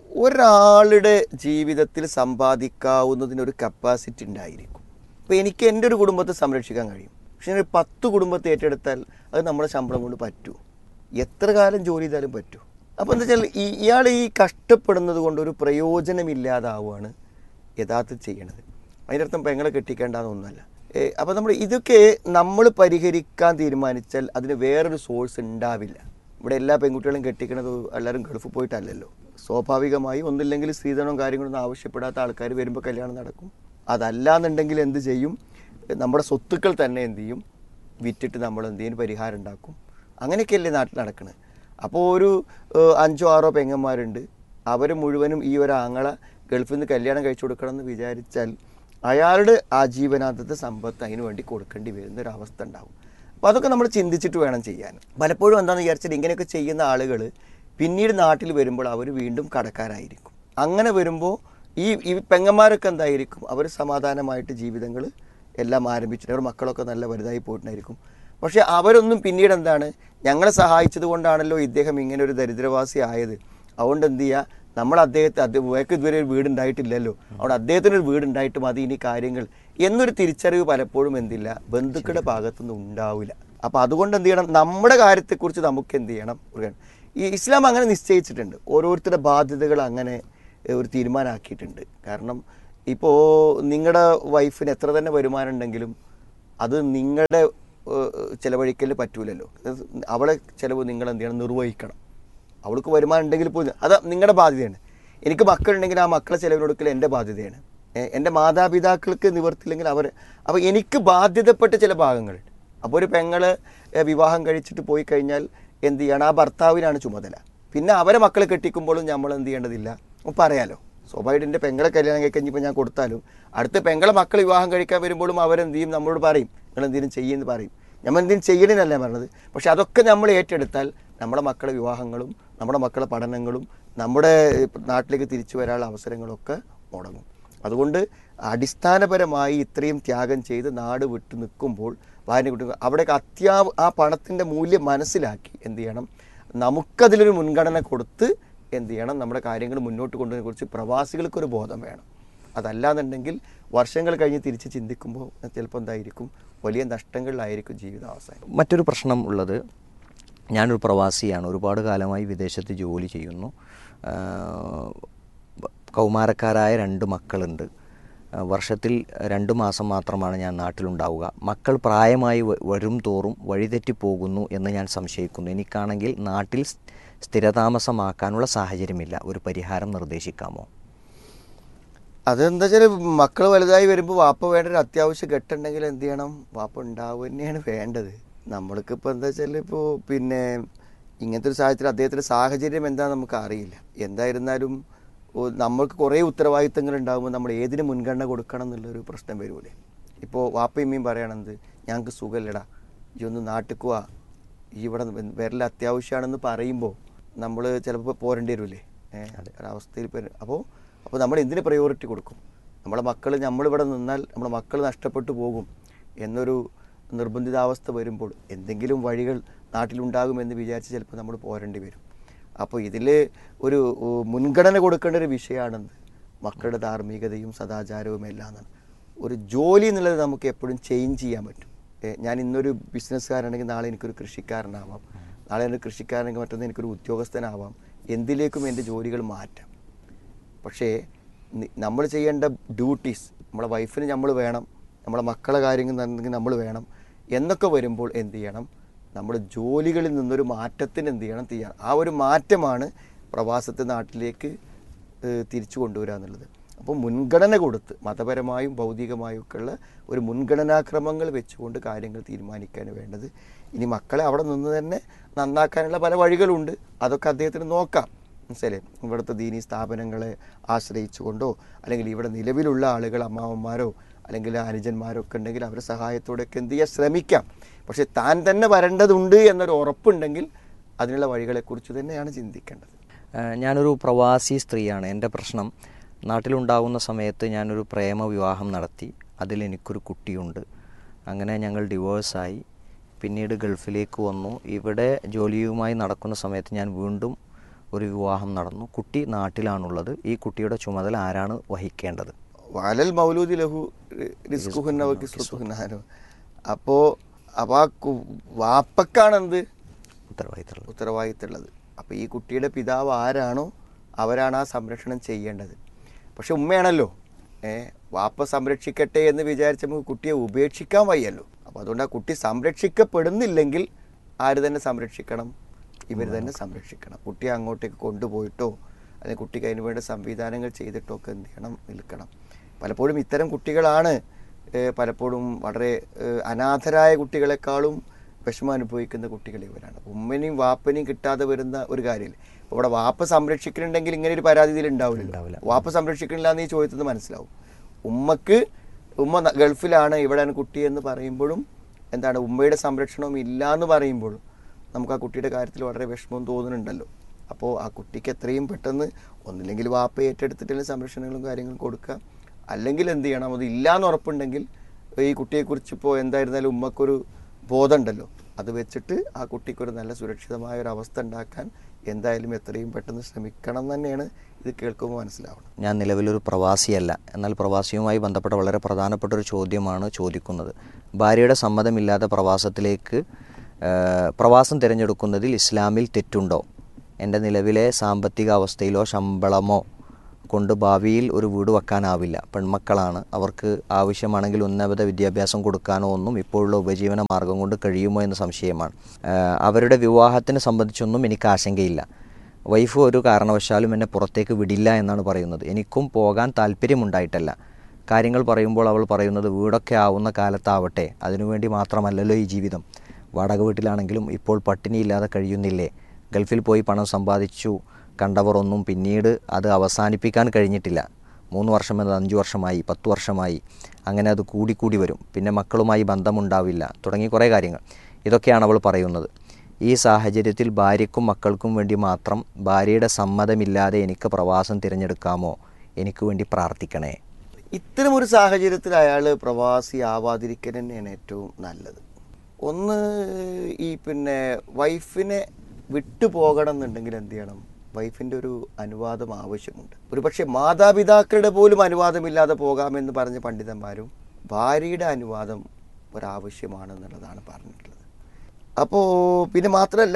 ഒരാളുടെ ജീവിതത്തിൽ സമ്പാദിക്കാവുന്നതിനൊരു കപ്പാസിറ്റി ഉണ്ടായിരിക്കും ഇപ്പോൾ എനിക്ക് എൻ്റെ ഒരു കുടുംബത്തെ സംരക്ഷിക്കാൻ കഴിയും പക്ഷെ ഞാൻ ഒരു പത്ത് കുടുംബത്തെ ഏറ്റെടുത്താൽ അത് നമ്മുടെ ശമ്പളം കൊണ്ട് പറ്റൂ എത്ര കാലം ജോലി ചെയ്താലും പറ്റൂ അപ്പോൾ എന്താ വെച്ചാൽ ഈ ഇയാൾ ഈ കഷ്ടപ്പെടുന്നത് കൊണ്ട് ഒരു പ്രയോജനമില്ലാതാവുകയാണ് യഥാർത്ഥത്തിൽ ചെയ്യണത് അതിൻ്റെ അർത്ഥം പെങ്ങളെ കെട്ടിക്കേണ്ടെന്നൊന്നുമല്ല അപ്പോൾ നമ്മൾ ഇതൊക്കെ നമ്മൾ പരിഹരിക്കാൻ തീരുമാനിച്ചാൽ അതിന് വേറൊരു സോഴ്സ് ഉണ്ടാവില്ല ഇവിടെ എല്ലാ പെൺകുട്ടികളും കെട്ടിക്കണത് എല്ലാവരും ഗൾഫിൽ പോയിട്ടല്ലല്ലോ സ്വാഭാവികമായി ഒന്നില്ലെങ്കിൽ സ്ത്രീധനവും കാര്യങ്ങളൊന്നും ആവശ്യപ്പെടാത്ത ആൾക്കാർ വരുമ്പോൾ കല്യാണം നടക്കും അതല്ല എന്നുണ്ടെങ്കിൽ എന്ത് ചെയ്യും നമ്മുടെ സ്വത്തുക്കൾ തന്നെ എന്ത് ചെയ്യും വിറ്റിട്ട് നമ്മൾ എന്ത് ചെയ്യും പരിഹാരം ഉണ്ടാക്കും അങ്ങനെയൊക്കെയല്ലേ നാട്ടിൽ നടക്കുന്നത് അപ്പോൾ ഒരു ഏഹ്, അഞ്ചോ ആറോ പെങ്ങന്മാരുണ്ട് അവർ മുഴുവനും ഈ ഒരു ആങ്ങളെ ഗൾഫിൽ നിന്ന് കല്യാണം കഴിച്ചു കൊടുക്കണം എന്ന് വിചാരിച്ചാൽ അയാളുടെ ആജീവനാന്തത്തെ സമ്പത്ത് അതിനു വേണ്ടി കൊടുക്കേണ്ടി വരുന്ന ഒരു അവസ്ഥ ഉണ്ടാവും അപ്പോൾ അതൊക്കെ നമ്മൾ ചിന്തിച്ചിട്ട് വേണം ചെയ്യാൻ പലപ്പോഴും എന്താണെന്ന് വിചാരിച്ചാൽ ഇങ്ങനെയൊക്കെ ചെയ്യുന്ന ആളുകൾ പിന്നീട് നാട്ടിൽ വരുമ്പോൾ അവർ വീണ്ടും കടക്കാരായിരിക്കും അങ്ങനെ വരുമ്പോൾ ഈ ഈ പെങ്ങന്മാരൊക്കെ എന്തായിരിക്കും അവർ സമാധാനമായിട്ട് ജീവിതങ്ങൾ എല്ലാം ആരംഭിച്ചിട്ട് അവർ മക്കളൊക്കെ നല്ല വലുതായി പോയിട്ടുണ്ടായിരിക്കും പക്ഷേ അവരൊന്നും പിന്നീട് എന്താണ് ഞങ്ങളെ സഹായിച്ചത് കൊണ്ടാണല്ലോ ഇദ്ദേഹം ഇങ്ങനെ ഒരു ദരിദ്രവാസി ആയത് അതുകൊണ്ട് എന്ത് ചെയ്യുക നമ്മൾ അദ്ദേഹത്തെ അദ്ദേഹം ഇതുവരെ ഒരു വീടുണ്ടായിട്ടില്ലല്ലോ അവിടെ അദ്ദേഹത്തിന് ഒരു വീടുണ്ടായിട്ട് മതി ഇനി കാര്യങ്ങൾ എന്നൊരു തിരിച്ചറിവ് പലപ്പോഴും എന്തില്ല ബന്ധുക്കളുടെ ഭാഗത്തുനിന്ന് ഉണ്ടാവില്ല അപ്പോൾ അതുകൊണ്ട് എന്ത് ചെയ്യണം നമ്മുടെ കാര്യത്തെക്കുറിച്ച് നമുക്ക് എന്ത് ചെയ്യണം ഒരു കാര്യം. ഈ ഇസ്ലാം അങ്ങനെ നിശ്ചയിച്ചിട്ടുണ്ട് ഓരോരുത്തരുടെ ബാധ്യതകൾ അങ്ങനെ ഏഹ്, ഒരു തീരുമാനമാക്കിയിട്ടുണ്ട് കാരണം ഇപ്പോൾ നിങ്ങളുടെ വൈഫിന് എത്ര തന്നെ വരുമാനം ഉണ്ടെങ്കിലും അത് നിങ്ങളുടെ ചിലവഴിക്കൽ പറ്റൂലല്ലോ അത് അവളെ ചിലവ് നിങ്ങൾ എന്ത് ചെയ്യണം നിർവഹിക്കണം അവൾക്ക് വരുമാനം ഉണ്ടെങ്കിൽ പോലും അത് നിങ്ങളുടെ ബാധ്യതയാണ് എനിക്ക് മക്കളുണ്ടെങ്കിൽ ആ മക്കളെ ചിലവിനൊടുക്കൽ എൻ്റെ ബാധ്യതയാണ് ഏ, എൻ്റെ മാതാപിതാക്കൾക്ക് നിവർത്തില്ലെങ്കിൽ അവർ അപ്പോൾ എനിക്ക് ബാധ്യതപ്പെട്ട ചില ഭാഗങ്ങളുണ്ട് അപ്പോൾ ഒരു പെങ്ങള് ഏ, വിവാഹം കഴിച്ചിട്ട് പോയി കഴിഞ്ഞാൽ എന്ത് ചെയ്യണം ആ ഭർത്താവിനാണ് ചുമതല പിന്നെ അവരെ മക്കളെ കെട്ടിക്കുമ്പോഴും നമ്മൾ എന്ത് ചെയ്യേണ്ടതില്ല അപ്പോൾ പറയാലോ സ്വാഭാവികമായിട്ട് എൻ്റെ പെങ്ങളെ കല്യാണം കഴിക്കഴിഞ്ഞപ്പോൾ ഞാൻ കൊടുത്താലും അടുത്ത പെങ്ങളെ മക്കൾ വിവാഹം കഴിക്കാൻ വരുമ്പോഴും അവരെന്ത് ചെയ്യും നമ്മളോട് പറയും നിങ്ങൾ എന്തെങ്കിലും ചെയ്യുമെന്ന് പറയും നമ്മൾ എന്തെങ്കിലും ചെയ്യണമെന്നല്ല പറഞ്ഞത് പക്ഷെ അതൊക്കെ നമ്മൾ ഏറ്റെടുത്താൽ നമ്മുടെ മക്കളെ വിവാഹങ്ങളും നമ്മുടെ മക്കളെ പഠനങ്ങളും നമ്മുടെ നാട്ടിലേക്ക് തിരിച്ചു വരാനുള്ള അവസരങ്ങളൊക്കെ മുടങ്ങും അതുകൊണ്ട് അടിസ്ഥാനപരമായി ഇത്രയും ത്യാഗം ചെയ്ത് നാട് വിട്ട് നിൽക്കുമ്പോൾ ഭാര്യ കുട്ടികൾ അവിടേക്ക് അത്യാ ആ പണത്തിൻ്റെ മൂല്യം മനസ്സിലാക്കി എന്ത് ചെയ്യണം നമുക്കതിലൊരു മുൻഗണന കൊടുത്ത് എന്ത് ചെയ്യണം നമ്മുടെ കാര്യങ്ങൾ മുന്നോട്ട് കൊണ്ടുവതിനെ കുറിച്ച് പ്രവാസികൾക്കൊരു ബോധം വേണം അതല്ലാന്നുണ്ടെങ്കിൽ വർഷങ്ങൾ കഴിഞ്ഞ് തിരിച്ച് ചിന്തിക്കുമ്പോൾ ചിലപ്പോൾ എന്തായിരിക്കും വലിയ നഷ്ടങ്ങളിലായിരിക്കും ജീവിതം അവസാനം മറ്റൊരു പ്രശ്നം ഉള്ളത് ഞാനൊരു പ്രവാസിയാണ് ഒരുപാട് കാലമായി വിദേശത്ത് ജോലി ചെയ്യുന്നു ആഹ് കൗമാരക്കാരായ രണ്ട് മക്കളുണ്ട് ആഹ് വർഷത്തിൽ രണ്ട് മാസം മാത്രമാണ് ഞാൻ നാട്ടിലുണ്ടാവുക മക്കൾ പ്രായമായി വ- വരും തോറും വഴിതെറ്റി പോകുന്നു എന്ന് ഞാൻ സംശയിക്കുന്നു എനിക്കാണെങ്കിൽ നാട്ടിൽ സ്- സ്ഥിരതാമസമാക്കാനുള്ള സാഹചര്യമില്ല ഒരു പരിഹാരം നിർദ്ദേശിക്കാമോ അതെന്താ വെച്ചാൽ മക്കൾ വലുതായി വരുമ്പോൾ വാപ്പ വേണ്ട ഒരു അത്യാവശ്യ ഘട്ടമുണ്ടെങ്കിൽ എന്ത് ചെയ്യണം വാപ്പ ഉണ്ടാവുക തന്നെയാണ് വേണ്ടത് നമ്മൾക്കിപ്പോൾ എന്താ വെച്ചാൽ ഇപ്പോൾ പിന്നെ ഇങ്ങനത്തെ ഒരു സാഹചര്യത്തിൽ അദ്ദേഹത്തിൻ്റെ സാഹചര്യം എന്താണെന്ന് നമുക്ക് അറിയില്ല എന്തായിരുന്നാലും ഓ, നമ്മൾക്ക് കുറേ ഉത്തരവാദിത്തങ്ങൾ ഉണ്ടാകുമ്പോൾ നമ്മൾ ഏതിന് മുൻഗണന കൊടുക്കണം എന്നുള്ളൊരു പ്രശ്നം വരൂലേ ഇപ്പോൾ വാപ്പയും അമ്മയും പറയണത് ഞങ്ങൾക്ക് സുഖമില്ലടാ ഈ ഒന്ന് നാട്ടിക്ക് വാ ഈ ഇവിടെ വരൽ അത്യാവശ്യമാണെന്ന് പറയുമ്പോൾ നമ്മൾ ചിലപ്പോൾ പോരേണ്ടി വരില്ലേ ഏഹ് ഒരവസ്ഥയിൽ അപ്പോൾ അപ്പോൾ നമ്മൾ എന്തിന് പ്രയോറിറ്റി കൊടുക്കും നമ്മളെ മക്കൾ നമ്മളിവിടെ നിന്നാൽ നമ്മുടെ മക്കൾ നഷ്ടപ്പെട്ടു പോകും എന്നൊരു നിർബന്ധിതാവസ്ഥ വരുമ്പോൾ എന്തെങ്കിലും വഴികൾ നാട്ടിലുണ്ടാകുമെന്ന് വിചാരിച്ച് ചിലപ്പോൾ നമ്മൾ പോരേണ്ടി വരും അപ്പോൾ ഇതിൽ ഒരു ഉ, മുൻഗണന കൊടുക്കേണ്ട ഒരു വിഷയമാണെന്ന് മക്കളുടെ ധാർമ്മികതയും സദാചാരവും എല്ലാം എന്നാണ് ഒരു ജോലി എന്നുള്ളത് നമുക്ക് എപ്പോഴും ചേഞ്ച് ചെയ്യാൻ പറ്റും ഏ, ഞാൻ ഇന്നൊരു ബിസിനസ്സുകാരാണെങ്കിൽ നാളെ എനിക്കൊരു കൃഷിക്കാരനാവാം നാളെ എൻ്റെ കൃഷിക്കാരനെങ്കിൽ മറ്റൊന്ന് എനിക്കൊരു ഉദ്യോഗസ്ഥനാവാം എന്തിലേക്കും എൻ്റെ ജോലികൾ മാറ്റാം പക്ഷേ നമ്മൾ ചെയ്യേണ്ട ഡ്യൂട്ടീസ് നമ്മളെ വൈഫിന് നമ്മൾ വേണം നമ്മളെ മക്കളെ കാര്യങ്ങൾ നടന്നെങ്കിൽ നമ്മൾ വേണം എന്നൊക്കെ വരുമ്പോൾ എന്ത് ചെയ്യണം നമ്മുടെ ജോലികളിൽ നിന്നൊരു മാറ്റത്തിന് എന്ത് ചെയ്യണം ചെയ്യാം ആ ഒരു മാറ്റമാണ് പ്രവാസത്തെ നാട്ടിലേക്ക് ഏഹ്, തിരിച്ചു കൊണ്ടുവരിക എന്നുള്ളത് അപ്പോൾ മുൻഗണന കൊടുത്ത് മതപരമായും ഭൗതികമായും ഒക്കെയുള്ള ഒരു മുൻഗണനാക്രമങ്ങൾ വെച്ചുകൊണ്ട് കാര്യങ്ങൾ തീരുമാനിക്കാൻ വേണ്ടത് ഇനി മക്കളെ അവിടെ നിന്ന് തന്നെ നന്നാക്കാനുള്ള പല വഴികളുണ്ട് അതൊക്കെ അദ്ദേഹത്തിന് നോക്കാം മനസ്സിലെ ഇവിടുത്തെ ദീനി സ്ഥാപനങ്ങളെ ആശ്രയിച്ചുകൊണ്ടോ അല്ലെങ്കിൽ ഇവിടെ നിലവിലുള്ള ആളുകൾ അമ്മാവന്മാരോ അല്ലെങ്കിൽ അനുജന്മാരോ ഒക്കെ ഉണ്ടെങ്കിൽ അവരുടെ സഹായത്തോടെയൊക്കെ എന്ത് ചെയ്യാൻ ശ്രമിക്കാം പക്ഷെ താൻ തന്നെ വരേണ്ടതുണ്ട് എന്നൊരു ഉറപ്പുണ്ടെങ്കിൽ അതിനുള്ള വഴികളെക്കുറിച്ച് തന്നെയാണ് ചിന്തിക്കേണ്ടത് ഏഹ് ഞാനൊരു പ്രവാസി സ്ത്രീയാണ് എൻ്റെ പ്രശ്നം നാട്ടിലുണ്ടാകുന്ന സമയത്ത് ഞാനൊരു പ്രേമ വിവാഹം നടത്തി അതിൽ എനിക്കൊരു കുട്ടിയുണ്ട് അങ്ങനെ ഞങ്ങൾ ഡിവോഴ്സായി പിന്നീട് ഗൾഫിലേക്ക് വന്നു ഇവിടെ ജോലിയുമായി നടക്കുന്ന സമയത്ത് ഞാൻ വീണ്ടും ഒരു വിവാഹം നടന്നു കുട്ടി നാട്ടിലാണുള്ളത് ഈ കുട്ടിയുടെ ചുമതല ആരാണ് വഹിക്കേണ്ടത് വാലൽ മൗലൂദി ലഹു റിസ്കുഹുന്നവക്ക് സ്വത്തുഹുന്നാനോ അപ്പോൾ അപ്പോൾ ആ കു- വാപ്പക്കാണെന്ത് ഉത്തരവാദിത്തമുള്ളത് ഉത്തരവാദിത്തമുള്ളത് അപ്പോൾ ഈ കുട്ടിയുടെ പിതാവ് ആരാണോ അവരാണ് ആ സംരക്ഷണം ചെയ്യേണ്ടത് പക്ഷെ ഉമ്മയാണല്ലോ ഏ വാപ്പ സംരക്ഷിക്കട്ടെ എന്ന് വിചാരിച്ച് നമുക്ക് കുട്ടിയെ ഉപേക്ഷിക്കാൻ വയ്യല്ലോ അപ്പോൾ അതുകൊണ്ട് ആ കുട്ടി സംരക്ഷിക്കപ്പെടുന്നില്ലെങ്കിൽ ആര് തന്നെ സംരക്ഷിക്കണം ഇവർ തന്നെ സംരക്ഷിക്കണം കുട്ടിയെ അങ്ങോട്ടേക്ക് കൊണ്ടുപോയിട്ടോ അല്ലെങ്കിൽ കുട്ടിക്ക് അതിന് വേണ്ട സംവിധാനങ്ങൾ ചെയ്തിട്ടോ ഒക്കെ എന്ത് ചെയ്യണം നിൽക്കണം പലപ്പോഴും ഇത്തരം കുട്ടികളാണ് ഏഹ്, പലപ്പോഴും വളരെ ഏഹ്, അനാഥരായ കുട്ടികളെക്കാളും വിഷമം അനുഭവിക്കുന്ന കുട്ടികൾ ഇവരാണ് ഉമ്മനെയും വാപ്പനെയും കിട്ടാതെ വരുന്ന ഒരു കാര്യമില്ല അപ്പോൾ ഇവിടെ വാപ്പ സംരക്ഷിക്കുന്നുണ്ടെങ്കിൽ ഇങ്ങനെ ഒരു പരാതി ഇതിൽ ഉണ്ടാവില്ല ഉണ്ടാവില്ല. വാപ്പ സംരക്ഷിക്കണില്ല എന്ന് ഈ ചോദ്യത്തിൽ മനസ്സിലാവും ഉമ്മക്ക് ഉമ്മ ന- ഗൾഫിലാണ് ഇവിടെയാണ് കുട്ടി എന്ന് പറയുമ്പോഴും എന്താണ് ഉമ്മയുടെ സംരക്ഷണവും ഇല്ല എന്ന് പറയുമ്പോഴും നമുക്ക് ആ കുട്ടിയുടെ കാര്യത്തിൽ വളരെ വിഷമം തോന്നുന്നുണ്ടല്ലോ അപ്പോൾ ആ കുട്ടിക്ക് എത്രയും പെട്ടെന്ന് ഒന്നില്ലെങ്കിൽ വാപ്പ ഏറ്റെടുത്തിട്ടുള്ള സംരക്ഷണങ്ങളും കാര്യങ്ങളും കൊടുക്കുക അല്ലെങ്കിൽ എന്ത് ചെയ്യണം അത് ഇല്ലാന്ന് ഉറപ്പുണ്ടെങ്കിൽ ഈ കുട്ടിയെക്കുറിച്ച് ഇപ്പോൾ എന്തായിരുന്നാലും ഉമ്മക്കൊരു ബോധമുണ്ടല്ലോ അത് വെച്ചിട്ട് ആ കുട്ടിക്കൊരു നല്ല സുരക്ഷിതമായ ഒരു അവസ്ഥ ഉണ്ടാക്കാൻ എന്തായാലും എത്രയും പെട്ടെന്ന് ശ്രമിക്കണം എന്ന് തന്നെയാണ് ഇത് കേൾക്കുമ്പോൾ മനസ്സിലാവണം ഞാൻ നിലവിലൊരു പ്രവാസിയല്ല എന്നാൽ പ്രവാസിയുമായി ബന്ധപ്പെട്ട വളരെ പ്രധാനപ്പെട്ട ഒരു ചോദ്യമാണ് ചോദിക്കുന്നത് ഭാര്യയുടെ സമ്മതമില്ലാതെ പ്രവാസത്തിലേക്ക് ആ, പ്രവാസം തിരഞ്ഞെടുക്കുന്നതിൽ ഇസ്ലാമിൽ തെറ്റുണ്ടോ എൻ്റെ നിലവിലെ സാമ്പത്തിക അവസ്ഥയിലോ ശമ്പളമോ കൊണ്ട് ഭാവിയിൽ ഒരു വീട് വെക്കാനാവില്ല പെൺമക്കളാണ് അവർക്ക് ആവശ്യമാണെങ്കിൽ ഉന്നത വിദ്യാഭ്യാസം കൊടുക്കാനോ ഒന്നും ഇപ്പോഴുള്ള ഉപജീവന മാർഗം കൊണ്ട് കഴിയുമോ എന്ന സംശയമാണ് ആഹ് അവരുടെ വിവാഹത്തിനെ സംബന്ധിച്ചൊന്നും എനിക്ക് ആശങ്കയില്ല വൈഫ് ഒരു കാരണവശാലും എന്നെ പുറത്തേക്ക് വിടില്ല എന്നാണ് പറയുന്നത് എനിക്കും പോകാൻ താല്പര്യമുണ്ടായിട്ടല്ല കാര്യങ്ങൾ പറയുമ്പോൾ അവൾ പറയുന്നത് വീടൊക്കെ ആവുന്ന കാലത്താവട്ടെ അതിനുവേണ്ടി മാത്രമല്ലല്ലോ ഈ ജീവിതം വാടക വീട്ടിലാണെങ്കിലും ഇപ്പോൾ പട്ടിണിയില്ലാതെ കഴിയുന്നില്ലേ ഗൾഫിൽ പോയി പണം സമ്പാദിച്ചു കണ്ടവർ ഒന്നും പിന്നീട് അത് അവസാനിപ്പിക്കാൻ കഴിഞ്ഞിട്ടില്ല മൂന്ന് വർഷം എന്നത് അഞ്ച് വർഷമായി പത്ത് വർഷമായി അങ്ങനെ അത് കൂടിക്കൂടി വരും പിന്നെ മക്കളുമായി ബന്ധമുണ്ടാവില്ല തുടങ്ങി കുറേ കാര്യങ്ങൾ ഇതൊക്കെയാണ് അവൾ പറയുന്നത് ഈ സാഹചര്യത്തിൽ ഭാര്യയ്ക്കും മക്കൾക്കും വേണ്ടി മാത്രം ഭാര്യയുടെ സമ്മതമില്ലാതെ എനിക്ക് പ്രവാസം തിരഞ്ഞെടുക്കാമോ എനിക്ക് വേണ്ടി പ്രാർത്ഥിക്കണേ ഇത്തരം ഒരു സാഹചര്യത്തിൽ അയാൾ പ്രവാസി ആവാതിരിക്കൽ തന്നെയാണ് ഏറ്റവും നല്ലത് ഒന്ന് ഈ പിന്നെ വൈഫിനെ വിട്ടു പോകണം എന്നുണ്ടെങ്കിൽ എന്ത് ചെയ്യണം വൈഫിൻ്റെ ഒരു അനുവാദം ആവശ്യമുണ്ട് ഒരു പക്ഷേ മാതാപിതാക്കളുടെ പോലും അനുവാദമില്ലാതെ പോകാമെന്ന് പറഞ്ഞ പണ്ഡിതന്മാരും ഭാര്യയുടെ അനുവാദം ഒരാവശ്യമാണെന്നുള്ളതാണ് പറഞ്ഞിട്ടുള്ളത് അപ്പോൾ പിന്നെ മാത്രമല്ല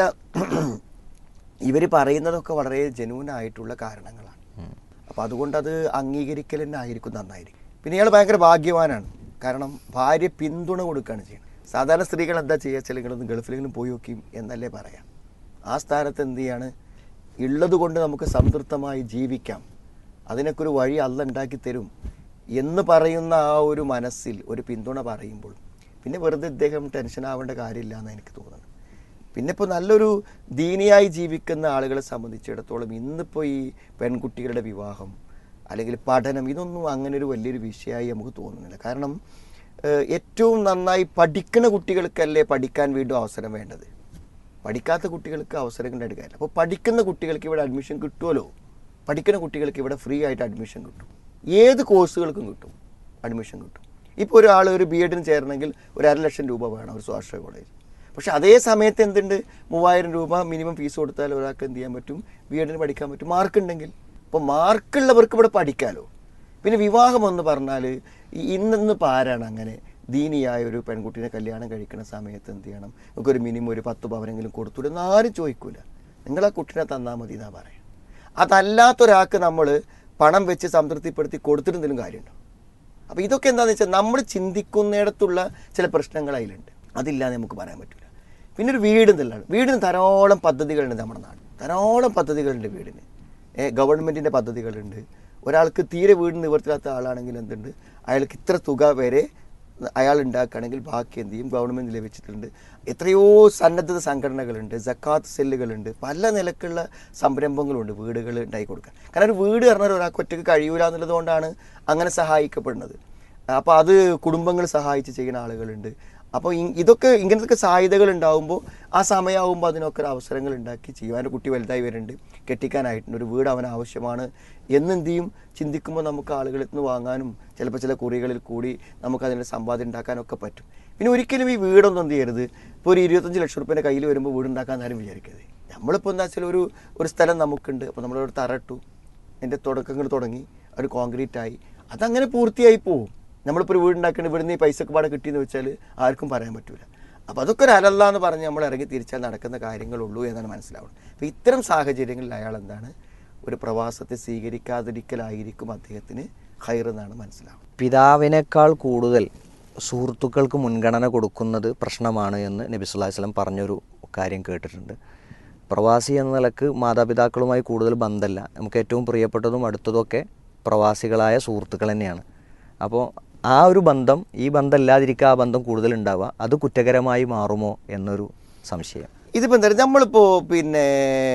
ഇവർ പറയുന്നതൊക്കെ വളരെ ജനുവൻ ആയിട്ടുള്ള കാരണങ്ങളാണ് അപ്പോൾ അതുകൊണ്ട് അത് അംഗീകരിക്കൽ തന്നെ ആയിരിക്കും നന്നായിരിക്കും പിന്നെ ഇയാൾ ഭയങ്കര ഭാഗ്യവാനാണ് കാരണം ഭാര്യ പിന്തുണ കൊടുക്കുകയാണ് ചെയ്യുന്നത് സാധാരണ സ്ത്രീകൾ എന്താ ചെയ്യുക ചില നിങ്ങളൊന്ന് ഗൾഫിലെങ്കിലും പോയി നോക്കിയും എന്നല്ലേ പറയാം ആ സ്ഥാനത്ത് എന്ത് ചെയ്യാണ് ഉള്ളത് കൊണ്ട് നമുക്ക് സംതൃപ്തമായി ജീവിക്കാം അതിനൊക്കെ ഒരു വഴി അല്ല ഉണ്ടാക്കി തരും എന്ന് പറയുന്ന ആ ഒരു മനസ്സിൽ ഒരു പിന്തുണ പറയുമ്പോൾ പിന്നെ വെറുതെ ഇദ്ദേഹം ടെൻഷൻ ആവേണ്ട കാര്യമില്ല എന്ന് എനിക്ക് തോന്നുന്നത് പിന്നെ ഇപ്പോൾ നല്ലൊരു ദീനിയായി ജീവിക്കുന്ന ആളുകളെ സംബന്ധിച്ചിടത്തോളം ഇന്നിപ്പോൾ ഈ പെൺകുട്ടികളുടെ വിവാഹം അല്ലെങ്കിൽ പഠനം ഇതൊന്നും അങ്ങനെ ഒരു വലിയൊരു വിഷയമായി നമുക്ക് തോന്നുന്നില്ല കാരണം ഏഹ്, ഏറ്റവും നന്നായി പഠിക്കുന്ന കുട്ടികൾക്കല്ലേ പഠിക്കാൻ വീണ്ടും അവസരം വേണ്ടത് പഠിക്കാത്ത കുട്ടികൾക്ക് അവസരങ്ങൾ എടുക്കാനില്ല അപ്പോൾ പഠിക്കുന്ന കുട്ടികൾക്ക് ഇവിടെ അഡ്മിഷൻ കിട്ടുമല്ലോ പഠിക്കുന്ന കുട്ടികൾക്ക് ഇവിടെ ഫ്രീ ആയിട്ട് അഡ്മിഷൻ കിട്ടും ഏത് കോഴ്സുകൾക്കും കിട്ടും അഡ്മിഷൻ കിട്ടും ഇപ്പോൾ ഒരാൾ ഒരു ബി എഡിന് ചേരണമെങ്കിൽ ഒരു അര ലക്ഷം രൂപ വേണം ഒരു സ്വാശ്രയ കോളേജ് പക്ഷെ അതേ സമയത്ത് എന്തുണ്ട് മൂവായിരം രൂപ മിനിമം ഫീസ് കൊടുത്താൽ ഒരാൾക്ക് എന്ത് ചെയ്യാൻ പറ്റും ബി എഡിന് പഠിക്കാൻ പറ്റും മാർക്ക് ഉണ്ടെങ്കിൽ അപ്പോൾ മാർക്കുള്ളവർക്ക് ഇവിടെ പഠിക്കാമല്ലോ പിന്നെ വിവാഹം എന്ന് പറഞ്ഞാൽ ഇന്നിന്ന് ഇപ്പോൾ ആരാണ് അങ്ങനെ ദീനിയായ ഒരു പെൺകുട്ടീനെ കല്യാണം കഴിക്കുന്ന സമയത്ത് എന്ത് ചെയ്യണം നമുക്കൊരു മിനിമം ഒരു പത്ത് പവനെങ്കിലും കൊടുത്തുവിടുന്ന ആരും ചോദിക്കൂല നിങ്ങൾ ആ കുട്ടീനെ തന്നാൽ മതി എന്നാ പറയാം അതല്ലാത്തൊരാൾക്ക് നമ്മൾ പണം വെച്ച് സംതൃപ്തിപ്പെടുത്തി കൊടുത്തിട്ടെന്തെങ്കിലും കാര്യമുണ്ടോ അപ്പോൾ ഇതൊക്കെ എന്താണെന്ന് വെച്ചാൽ നമ്മൾ ചിന്തിക്കുന്നിടത്തുള്ള ചില പ്രശ്നങ്ങൾ അതിലുണ്ട് അതില്ലാതെ നമുക്ക് പറയാൻ പറ്റില്ല പിന്നെ ഒരു വീട് എന്നുള്ളതാണ് വീടിന് ധാരാളം പദ്ധതികളുണ്ട് നമ്മുടെ നാട് ധാരാളം പദ്ധതികളുണ്ട് വീടിന് ഗവൺമെൻറ്റിൻ്റെ പദ്ധതികളുണ്ട് ഒരാൾക്ക് തീരെ വീട് നിവർത്തില്ലാത്ത ആളാണെങ്കിൽ എന്തുണ്ട് അയാൾക്ക് ഇത്ര തുക വരെ അയാൾ ഉണ്ടാക്കുകയാണെങ്കിൽ ബാക്കി എന്ത് ചെയ്യും ഗവൺമെൻറ് ലഭിച്ചിട്ടുണ്ട് എത്രയോ സന്നദ്ധ സംഘടനകളുണ്ട് ജക്കാത്ത് സെല്ലുകളുണ്ട് പല നിലക്കുള്ള സംരംഭങ്ങളുണ്ട് വീടുകൾ ഉണ്ടാക്കി കൊടുക്കാൻ കാരണം ഒരു വീട് പറഞ്ഞാൽ ഒരാൾക്ക് ഒറ്റയ്ക്ക് കഴിയൂല എന്നുള്ളത് കൊണ്ടാണ് അങ്ങനെ സഹായിക്കപ്പെടുന്നത് അപ്പോൾ അത് കുടുംബങ്ങൾ സഹായിച്ച് ചെയ്യുന്ന ആളുകളുണ്ട് അപ്പോൾ ഇ- ഇതൊക്കെ ഇങ്ങനത്തെ സാധ്യതകൾ ഉണ്ടാകുമ്പോൾ ആ സമയമാകുമ്പോൾ അതിനൊക്കെ ഒരു അവസരങ്ങൾ ഉണ്ടാക്കി ചെയ്യും അവൻ്റെ കുട്ടി വലുതായി വരുന്നുണ്ട് കെട്ടിക്കാനായിട്ടുണ്ട് ഒരു വീട് അവന് ആവശ്യമാണ് എന്നെന്ത് ചെയ്യും ചിന്തിക്കുമ്പോൾ നമുക്ക് ആളുകളിൽ നിന്ന് വാങ്ങാനും ചിലപ്പോൾ ചില കുറികളിൽ കൂടി നമുക്ക് അതിൻ്റെ സമ്പാദ്യം ഉണ്ടാക്കാനൊക്കെ പറ്റും പിന്നെ ഒരിക്കലും ഈ വീടൊന്നും എന്ത് ചെയ്യരുത് ഇപ്പോൾ ഒരു ഇരുപത്തഞ്ച് ലക്ഷം റുപ്യേൻ്റെ കയ്യിൽ വരുമ്പോൾ വീടുണ്ടാക്കാൻ ആരും വിചാരിക്കരുത് നമ്മളിപ്പോൾ എന്താ വെച്ചാൽ ഒരു ഒരു സ്ഥലം നമുക്കുണ്ട് അപ്പോൾ നമ്മളൊരു തറട്ടു അതിൻ്റെ തുടക്കങ്ങൾ തുടങ്ങി ഒരു കോൺക്രീറ്റ് ആയി അതങ്ങനെ പൂർത്തിയായി പോവും നമ്മളിപ്പോൾ ഒരു വീടുണ്ടാക്കേണ്ട ഇവിടുന്ന് ഈ പൈസക്ക് പാടെ കിട്ടിയെന്ന് വെച്ചാൽ ആർക്കും പറയാൻ പറ്റൂല അപ്പോൾ അതൊക്കെ ഒരു അലല്ല എന്ന് പറഞ്ഞ് നമ്മൾ ഇറങ്ങി തിരിച്ചാൽ നടക്കുന്ന കാര്യങ്ങളുള്ളൂ എന്നാണ് മനസ്സിലാവുന്നത് അപ്പോൾ ഇത്തരം സാഹചര്യങ്ങളിൽ അയാൾ എന്താണ് ഒരു പ്രവാസത്തെ സ്വീകരിക്കാതിരിക്കലായിരിക്കും അദ്ദേഹത്തിന് ഹൈർ എന്നാണ് മനസ്സിലാവുന്നത് പിതാവിനേക്കാൾ കൂടുതൽ സുഹൃത്തുക്കൾക്ക് മുൻഗണന കൊടുക്കുന്നത് പ്രശ്നമാണ് എന്ന് നബി സല്ലല്ലാഹു അലൈഹി വസല്ലം പറഞ്ഞൊരു കാര്യം കേട്ടിട്ടുണ്ട് പ്രവാസി എന്ന നിലക്ക് മാതാപിതാക്കളുമായി കൂടുതൽ ബന്ധമല്ല നമുക്ക് ഏറ്റവും പ്രിയപ്പെട്ടതും അടുത്തതൊക്കെ പ്രവാസികളായ സുഹൃത്തുക്കൾ തന്നെയാണ് അപ്പോൾ ആ ഒരു ബന്ധം ഈ ബന്ധം ഇല്ലാതിരിക്കുക ആ ബന്ധം കൂടുതൽ ഉണ്ടാവുക അത് കുറ്റകരമായി മാറുമോ എന്നൊരു സംശയം ഇതിപ്പോൾ എന്താ പറയുക നമ്മളിപ്പോൾ പിന്നെ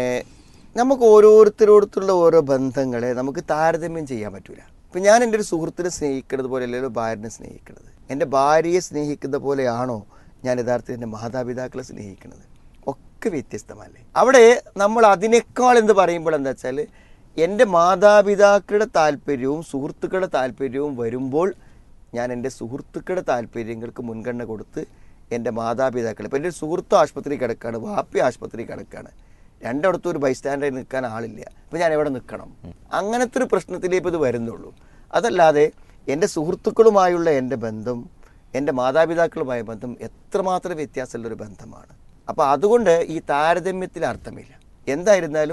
നമുക്ക് ഓരോരുത്തരോടത്തുള്ള ഓരോ ബന്ധങ്ങളെ നമുക്ക് താരതമ്യം ചെയ്യാൻ പറ്റൂല ഇപ്പം ഞാൻ എൻ്റെ ഒരു സുഹൃത്തിനെ സ്നേഹിക്കുന്നത് പോലെ അല്ലല്ലോ ഭാര്യനെ സ്നേഹിക്കുന്നത് എൻ്റെ ഭാര്യയെ സ്നേഹിക്കുന്ന പോലെയാണോ ഞാൻ യഥാർത്ഥത്തിൽ എൻ്റെ മാതാപിതാക്കളെ സ്നേഹിക്കുന്നത് ഒക്കെ വ്യത്യസ്തമല്ലേ അവിടെ നമ്മൾ അതിനേക്കാൾ എന്ന് പറയുമ്പോൾ എന്താ വെച്ചാൽ എൻ്റെ മാതാപിതാക്കളുടെ താല്പര്യവും സുഹൃത്തുക്കളുടെ താല്പര്യവും വരുമ്പോൾ ഞാൻ എൻ്റെ സുഹൃത്തുക്കളുടെ താല്പര്യങ്ങൾക്ക് മുൻഗണന കൊടുത്ത് എൻ്റെ മാതാപിതാക്കൾ ഇപ്പം എൻ്റെ ഒരു സുഹൃത്ത് ആശുപത്രി കിടക്കുകയാണ് വാപ്പി ആശുപത്രി കിടക്കുകയാണ് രണ്ടിടത്തും ഒരു ബൈസ്റ്റാൻഡായി നിൽക്കാൻ ആളില്ല അപ്പം ഞാൻ എവിടെ നിൽക്കണം അങ്ങനത്തെ ഒരു പ്രശ്നത്തിലേ ഇപ്പോൾ ഇത് വരുന്നുള്ളൂ അതല്ലാതെ എൻ്റെ സുഹൃത്തുക്കളുമായുള്ള എൻ്റെ ബന്ധം എൻ്റെ മാതാപിതാക്കളുമായ ബന്ധം എത്രമാത്രം വ്യത്യാസമുള്ളൊരു ബന്ധമാണ് അപ്പോൾ അതുകൊണ്ട് ഈ താരതമ്യത്തിൽ അർത്ഥമില്ല എന്തായിരുന്നാലും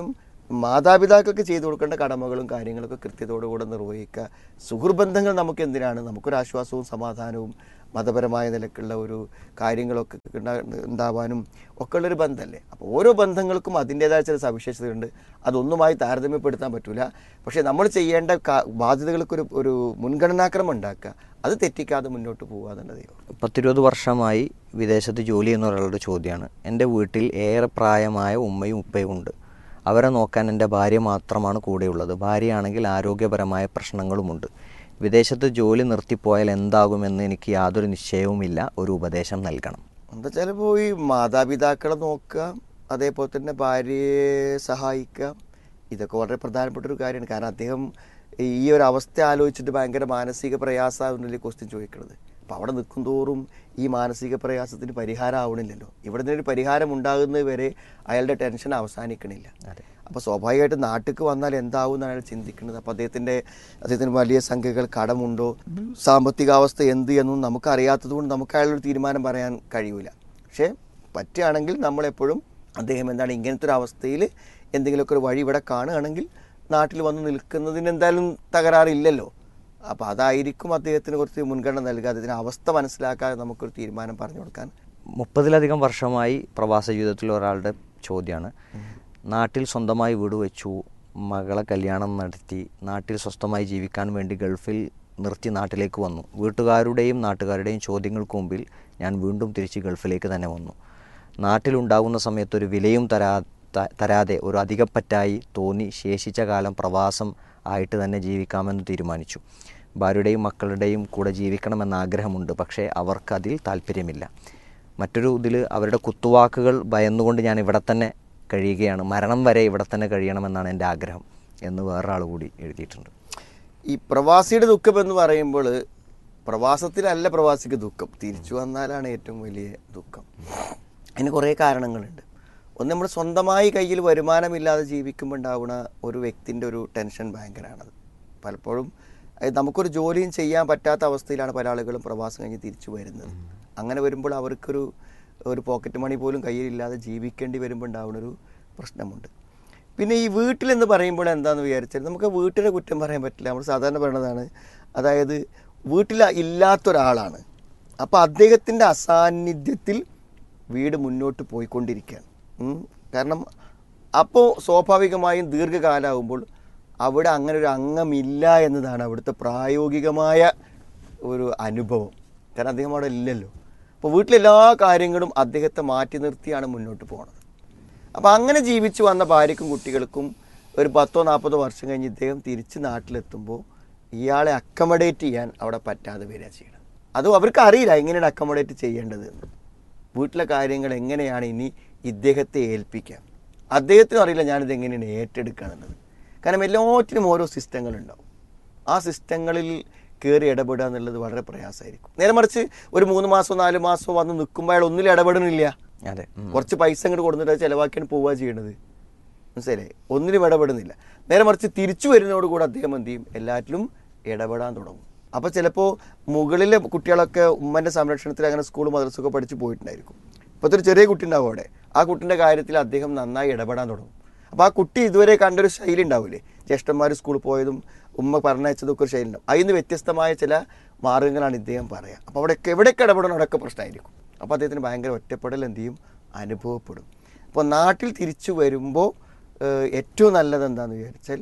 മാതാപിതാക്കൾക്ക് ചെയ്തു കൊടുക്കേണ്ട കടമകളും കാര്യങ്ങളൊക്കെ കൃത്യതയോടുകൂടെ നിർവഹിക്കുക സുഹൃബന്ധങ്ങൾ നമുക്ക് എന്തിനാണ് നമുക്കൊരു ആശ്വാസവും സമാധാനവും മതപരമായ നിലക്കുള്ള ഒരു കാര്യങ്ങളൊക്കെ ഉണ്ടാ- ഉണ്ടാവാനും ഒക്കെ ഉള്ളൊരു ബന്ധമല്ലേ അപ്പോൾ ഓരോ ബന്ധങ്ങൾക്കും അതിൻ്റേതായ ചില സവിശേഷതയുണ്ട് അതൊന്നുമായി താരതമ്യപ്പെടുത്താൻ പറ്റില്ല പക്ഷേ നമ്മൾ ചെയ്യേണ്ട കാ- ബാധ്യതകൾക്കൊരു ഒരു മുൻഗണനാക്രമം ഉണ്ടാക്കുക അത് തെറ്റിക്കാതെ മുന്നോട്ട് പോകുക എന്നുള്ളതേ ഉള്ളൂ പത്തിരുപത് വർഷമായി വിദേശത്ത് ജോലി ചെയ്യുന്ന ഒരാളുടെ ചോദ്യമാണ് എൻ്റെ വീട്ടിൽ ഏറെ പ്രായമായ ഉമ്മയും ഉപ്പയും ഉണ്ട് അവരെ നോക്കാൻ എൻ്റെ ഭാര്യ മാത്രമാണ് കൂടെയുള്ളത് ഭാര്യയാണെങ്കിൽ ആരോഗ്യപരമായ പ്രശ്നങ്ങളുമുണ്ട് വിദേശത്ത് ജോലി നിർത്തിപ്പോയാൽ എന്താകുമെന്ന് എനിക്ക് യാതൊരു നിശ്ചയവുമില്ല ഒരു ഉപദേശം നൽകണം എന്താ ചിലപ്പോൾ ഈ മാതാപിതാക്കളെ നോക്കുക അതേപോലെ തന്നെ ഭാര്യയെ സഹായിക്കുക ഇതൊക്കെ വളരെ പ്രധാനപ്പെട്ട ഒരു കാര്യമാണ് കാരണം അദ്ദേഹം ഈ ഒരു അവസ്ഥ ആലോചിച്ചിട്ട് ഭയങ്കര മാനസിക പ്രയാസമാകുന്നില്ലേ ക്വസ്റ്റ്യൻ ചോദിക്കുന്നത് അപ്പോൾ അവിടെ നിൽക്കും തോറും ഈ മാനസിക പ്രയാസത്തിന് പരിഹാരം ആവണില്ലല്ലോ ഇവിടെ നിന്നൊരു പരിഹാരം ഉണ്ടാകുന്നത് വരെ അയാളുടെ ടെൻഷൻ അവസാനിക്കണില്ല അതെ. അപ്പോൾ സ്വാഭാവികമായിട്ട് നാട്ടിലേക്ക് വന്നാൽ എന്താവും എന്നാണ് അയാൾ ചിന്തിക്കുന്നത് അപ്പോൾ അദ്ദേഹത്തിൻ്റെ അദ്ദേഹത്തിന് വലിയ സംഖ്യകൾ കടമുണ്ടോ സാമ്പത്തികാവസ്ഥ എന്ത് എന്നും നമുക്കറിയാത്തത് കൊണ്ട് നമുക്ക് അയാളൊരു തീരുമാനം പറയാൻ കഴിയൂല പക്ഷേ പറ്റുകയാണെങ്കിൽ നമ്മളെപ്പോഴും അദ്ദേഹം എന്താണ് ഇങ്ങനത്തെ ഒരു അവസ്ഥയിൽ എന്തെങ്കിലുമൊക്കെ ഒരു വഴി ഇവിടെ കാണുകയാണെങ്കിൽ നാട്ടിൽ വന്ന് നിൽക്കുന്നതിന് എന്തായാലും തകരാറില്ലല്ലോ അപ്പോൾ അതായിരിക്കും അദ്ദേഹത്തിന് കുറച്ച് മുൻഗണന നൽകുക അദ്ദേഹത്തിന് അവസ്ഥ മനസ്സിലാക്കാതെ നമുക്കൊരു തീരുമാനം പറഞ്ഞു കൊടുക്കാൻ മുപ്പതിലധികം വർഷമായി പ്രവാസ ജീവിതത്തിൽ ഒരാളുടെ ചോദ്യമാണ് നാട്ടിൽ സ്വന്തമായി വീട് വെച്ചു മകളെ കല്യാണം നടത്തി നാട്ടിൽ സ്വസ്ഥമായി ജീവിക്കാൻ വേണ്ടി ഗൾഫിൽ നിർത്തി നാട്ടിലേക്ക് വന്നു വീട്ടുകാരുടെയും നാട്ടുകാരുടെയും ചോദ്യങ്ങൾക്ക് മുമ്പിൽ ഞാൻ വീണ്ടും തിരിച്ച് ഗൾഫിലേക്ക് തന്നെ വന്നു നാട്ടിലുണ്ടാകുന്ന സമയത്ത് ഒരു വിലയും തരാ ത- തരാതെ ഒരു അധികപ്പറ്റായി തോന്നി ശേഷിച്ച കാലം പ്രവാസം ആയിട്ട് തന്നെ ജീവിക്കാമെന്ന് തീരുമാനിച്ചു ഭാര്യയുടെയും മക്കളുടെയും കൂടെ ജീവിക്കണമെന്ന ആഗ്രഹമുണ്ട് പക്ഷേ അവർക്കതിൽ താല്പര്യമില്ല മറ്റൊരു ഇതിൽ അവരുടെ കുത്തുവാക്കുകൾ ഭയന്നുകൊണ്ട് ഞാൻ ഇവിടെ തന്നെ കഴിയുകയാണ് മരണം വരെ ഇവിടെ തന്നെ കഴിയണമെന്നാണ് എൻ്റെ ആഗ്രഹം എന്ന് വേറൊരാൾ കൂടി എഴുതിയിട്ടുണ്ട് ഈ പ്രവാസിയുടെ ദുഃഖം എന്ന് പറയുമ്പോൾ പ്രവാസത്തിലല്ല പ്രവാസിക്ക് ദുഃഖം തിരിച്ചു വന്നാലാണ് ഏറ്റവും വലിയ ദുഃഖം അതിന് കുറേ കാരണങ്ങളുണ്ട് ഒന്ന് നമ്മൾ സ്വന്തമായി കയ്യിൽ വരുമാനമില്ലാതെ ജീവിക്കുമ്പോൾ ഉണ്ടാവുന്ന ഒരു വ്യക്തിൻ്റെ ഒരു ടെൻഷൻ ഭയങ്കരമാണത് പലപ്പോഴും അത് നമുക്കൊരു ജോലിയും ചെയ്യാൻ പറ്റാത്ത അവസ്ഥയിലാണ് പല ആളുകളും പ്രവാസം കഴിഞ്ഞ് തിരിച്ചു വരുന്നത് അങ്ങനെ വരുമ്പോൾ അവർക്കൊരു ഒരു പോക്കറ്റ് മണി പോലും കയ്യിലില്ലാതെ ജീവിക്കേണ്ടി വരുമ്പോൾ ഉണ്ടാവുന്നൊരു പ്രശ്നമുണ്ട് പിന്നെ ഈ വീട്ടിലെന്ന് പറയുമ്പോൾ എന്താണെന്ന് വിചാരിച്ചാൽ നമുക്ക് വീട്ടിനെ കുറ്റം പറയാൻ പറ്റില്ല നമ്മൾ സാധാരണ പറയണതാണ് അതായത് വീട്ടിൽ ഇല്ലാത്തൊരാളാണ് അപ്പോൾ അദ്ദേഹത്തിൻ്റെ അസാന്നിധ്യത്തിൽ വീട് മുന്നോട്ട് പോയിക്കൊണ്ടിരിക്കുകയാണ് ഉം. കാരണം അപ്പോൾ സ്വാഭാവികമായും ദീർഘകാലമാകുമ്പോൾ അവിടെ അങ്ങനെ ഒരു അംഗമില്ല എന്നതാണ് അവിടുത്തെ പ്രായോഗികമായ ഒരു അനുഭവം കാരണം അദ്ദേഹം അവിടെ ഇല്ലല്ലോ അപ്പോൾ വീട്ടിലെല്ലാ കാര്യങ്ങളും അദ്ദേഹത്തെ മാറ്റി നിർത്തിയാണ് മുന്നോട്ട് പോകുന്നത് അപ്പോൾ അങ്ങനെ ജീവിച്ചു വന്ന ഭാര്യയ്ക്കും കുട്ടികൾക്കും ഒരു പത്തോ നാൽപ്പതോ വർഷം കഴിഞ്ഞ് ഇദ്ദേഹം തിരിച്ച് നാട്ടിലെത്തുമ്പോൾ ഇയാളെ അക്കമഡേറ്റ് ചെയ്യാൻ അവിടെ പറ്റാതെ വരിക ചെയ്യണം അതും അവർക്ക് അറിയില്ല എങ്ങനെയാണ് അക്കമഡേറ്റ് ചെയ്യേണ്ടത് എന്ന് വീട്ടിലെ കാര്യങ്ങൾ എങ്ങനെയാണ് ഇനി ഇദ്ദേഹത്തെ ഏൽപ്പിക്കുക അദ്ദേഹത്തിനും അറിയില്ല ഞാനിത് എങ്ങനെയാണ് ഏറ്റെടുക്കുക എന്നുള്ളത് കാരണം എല്ലാറ്റിനും ഓരോ സിസ്റ്റങ്ങളുണ്ടാവും ആ സിസ്റ്റങ്ങളിൽ കയറി ഇടപെടുക എന്നുള്ളത് വളരെ പ്രയാസമായിരിക്കും നേരെ മറിച്ച് ഒരു മൂന്ന് മാസമോ നാല് മാസമോ വന്ന് നിൽക്കുമ്പോൾ അയാൾ ഒന്നിലും ഇടപെടണില്ല അതെ ഉം. കുറച്ച് പൈസ അങ്ങോട്ട് കൊടുത്തിട്ട് അത് ചിലവാക്കിയാണ് പോവുക ചെയ്യണത് മനസ്സിലായി ഒന്നിനും ഇടപെടുന്നില്ല നേരെ മറിച്ച് തിരിച്ചു വരുന്നതോടുകൂടി അദ്ദേഹം എന്ത് ചെയ്യും എല്ലാറ്റിലും ഇടപെടാൻ തുടങ്ങും അപ്പോൾ ചിലപ്പോൾ മുകളിലെ കുട്ടികളൊക്കെ ഉമ്മൻ്റെ സംരക്ഷണത്തിൽ അങ്ങനെ സ്കൂൾ മദ്രസൊക്കെ പഠിച്ച് പോയിട്ടുണ്ടായിരിക്കും ഇപ്പോഴത്തെ ഒരു ചെറിയ കുട്ടി ഉണ്ടാവും അവിടെ ആ കുട്ടിൻ്റെ കാര്യത്തിൽ അദ്ദേഹം നന്നായി ഇടപെടാൻ തുടങ്ങും അപ്പോൾ ആ കുട്ടി ഇതുവരെ കണ്ടൊരു ശൈലി ഉണ്ടാവില്ലേ ജ്യേഷ്ഠന്മാർ സ്കൂളിൽ പോയതും ഉമ്മ പറഞ്ഞയച്ചതൊക്കെ ഒരു ശൈലി ഉണ്ടാവും അതിൽ നിന്ന് വ്യത്യസ്തമായ ചില മാർഗങ്ങളാണ് ഇദ്ദേഹം പറയുക അപ്പോൾ അവിടെയൊക്കെ എവിടെയൊക്കെ ഇടപെടണം അവിടെയൊക്കെ പ്രശ്നമായിരിക്കും അപ്പോൾ അദ്ദേഹത്തിന് ഭയങ്കര ഒറ്റപ്പെടൽ എന്ത് ചെയ്യും അനുഭവപ്പെടും അപ്പോൾ നാട്ടിൽ തിരിച്ചു വരുമ്പോൾ ഏഹ്, ഏറ്റവും നല്ലത് എന്താണെന്ന് വിചാരിച്ചാൽ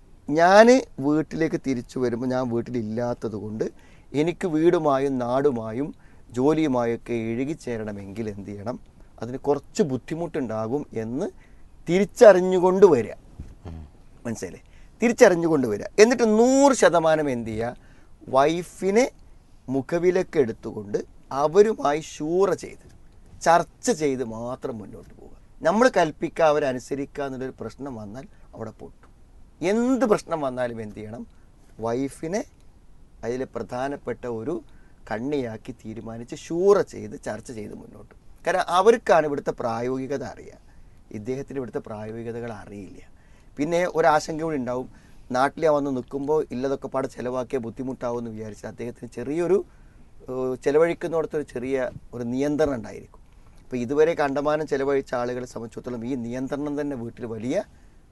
ഞാൻ വീട്ടിലേക്ക് തിരിച്ചു വരുമ്പോൾ ഞാൻ വീട്ടിലില്ലാത്തത് കൊണ്ട് എനിക്ക് വീടുമായും നാടുമായും ജോലിയുമായൊക്കെ ഇഴുകിച്ചേരണമെങ്കിൽ എന്ത് ചെയ്യണം അതിന് കുറച്ച് ബുദ്ധിമുട്ടുണ്ടാകും എന്ന് തിരിച്ചറിഞ്ഞുകൊണ്ട് വരിക മനസ്സിലായില്ലേ തിരിച്ചറിഞ്ഞുകൊണ്ട് വരിക എന്നിട്ട് നൂറ് ശതമാനം എന്ത് ചെയ്യുക വൈഫിനെ മുഖവിലക്ക് എടുത്തുകൊണ്ട് അവരുമായി ശൂറ ചെയ്ത് ചർച്ച ചെയ്ത് മാത്രം മുന്നോട്ട് പോവുക നമ്മൾ കൽപ്പിക്കുക അവരനുസരിക്കുക എന്നുള്ളൊരു പ്രശ്നം വന്നാൽ അവിടെ പൊട്ടും എന്ത് പ്രശ്നം വന്നാലും എന്ത് ചെയ്യണം വൈഫിനെ അതിൽ പ്രധാനപ്പെട്ട ഒരു കണ്ണിയാക്കി തീരുമാനിച്ച് ശൂറ ചെയ്ത് ചർച്ച ചെയ്ത് മുന്നോട്ട് പോകും. കാരണം അവർക്കാണ് ഇവിടുത്തെ പ്രായോഗികത അറിയുക ഇദ്ദേഹത്തിന് ഇവിടുത്തെ പ്രായോഗികതകൾ അറിയില്ല പിന്നെ ഒരാശങ്ക കൂടി ഉണ്ടാവും നാട്ടിൽ വന്ന് നിൽക്കുമ്പോൾ ഇല്ലതൊക്കെ പാടെ ചിലവാക്കിയ ബുദ്ധിമുട്ടാവും എന്ന് വിചാരിച്ച് അദ്ദേഹത്തിന് ചെറിയൊരു ഏഹ്, ചെലവഴിക്കുന്നിടത്തൊരു ചെറിയ ഒരു നിയന്ത്രണം ഉണ്ടായിരിക്കും അപ്പോൾ ഇതുവരെ കണ്ടമാനം ചെലവഴിച്ച ആളുകളെ സംബന്ധിച്ചിടത്തോളം ഈ നിയന്ത്രണം തന്നെ വീട്ടിൽ വലിയ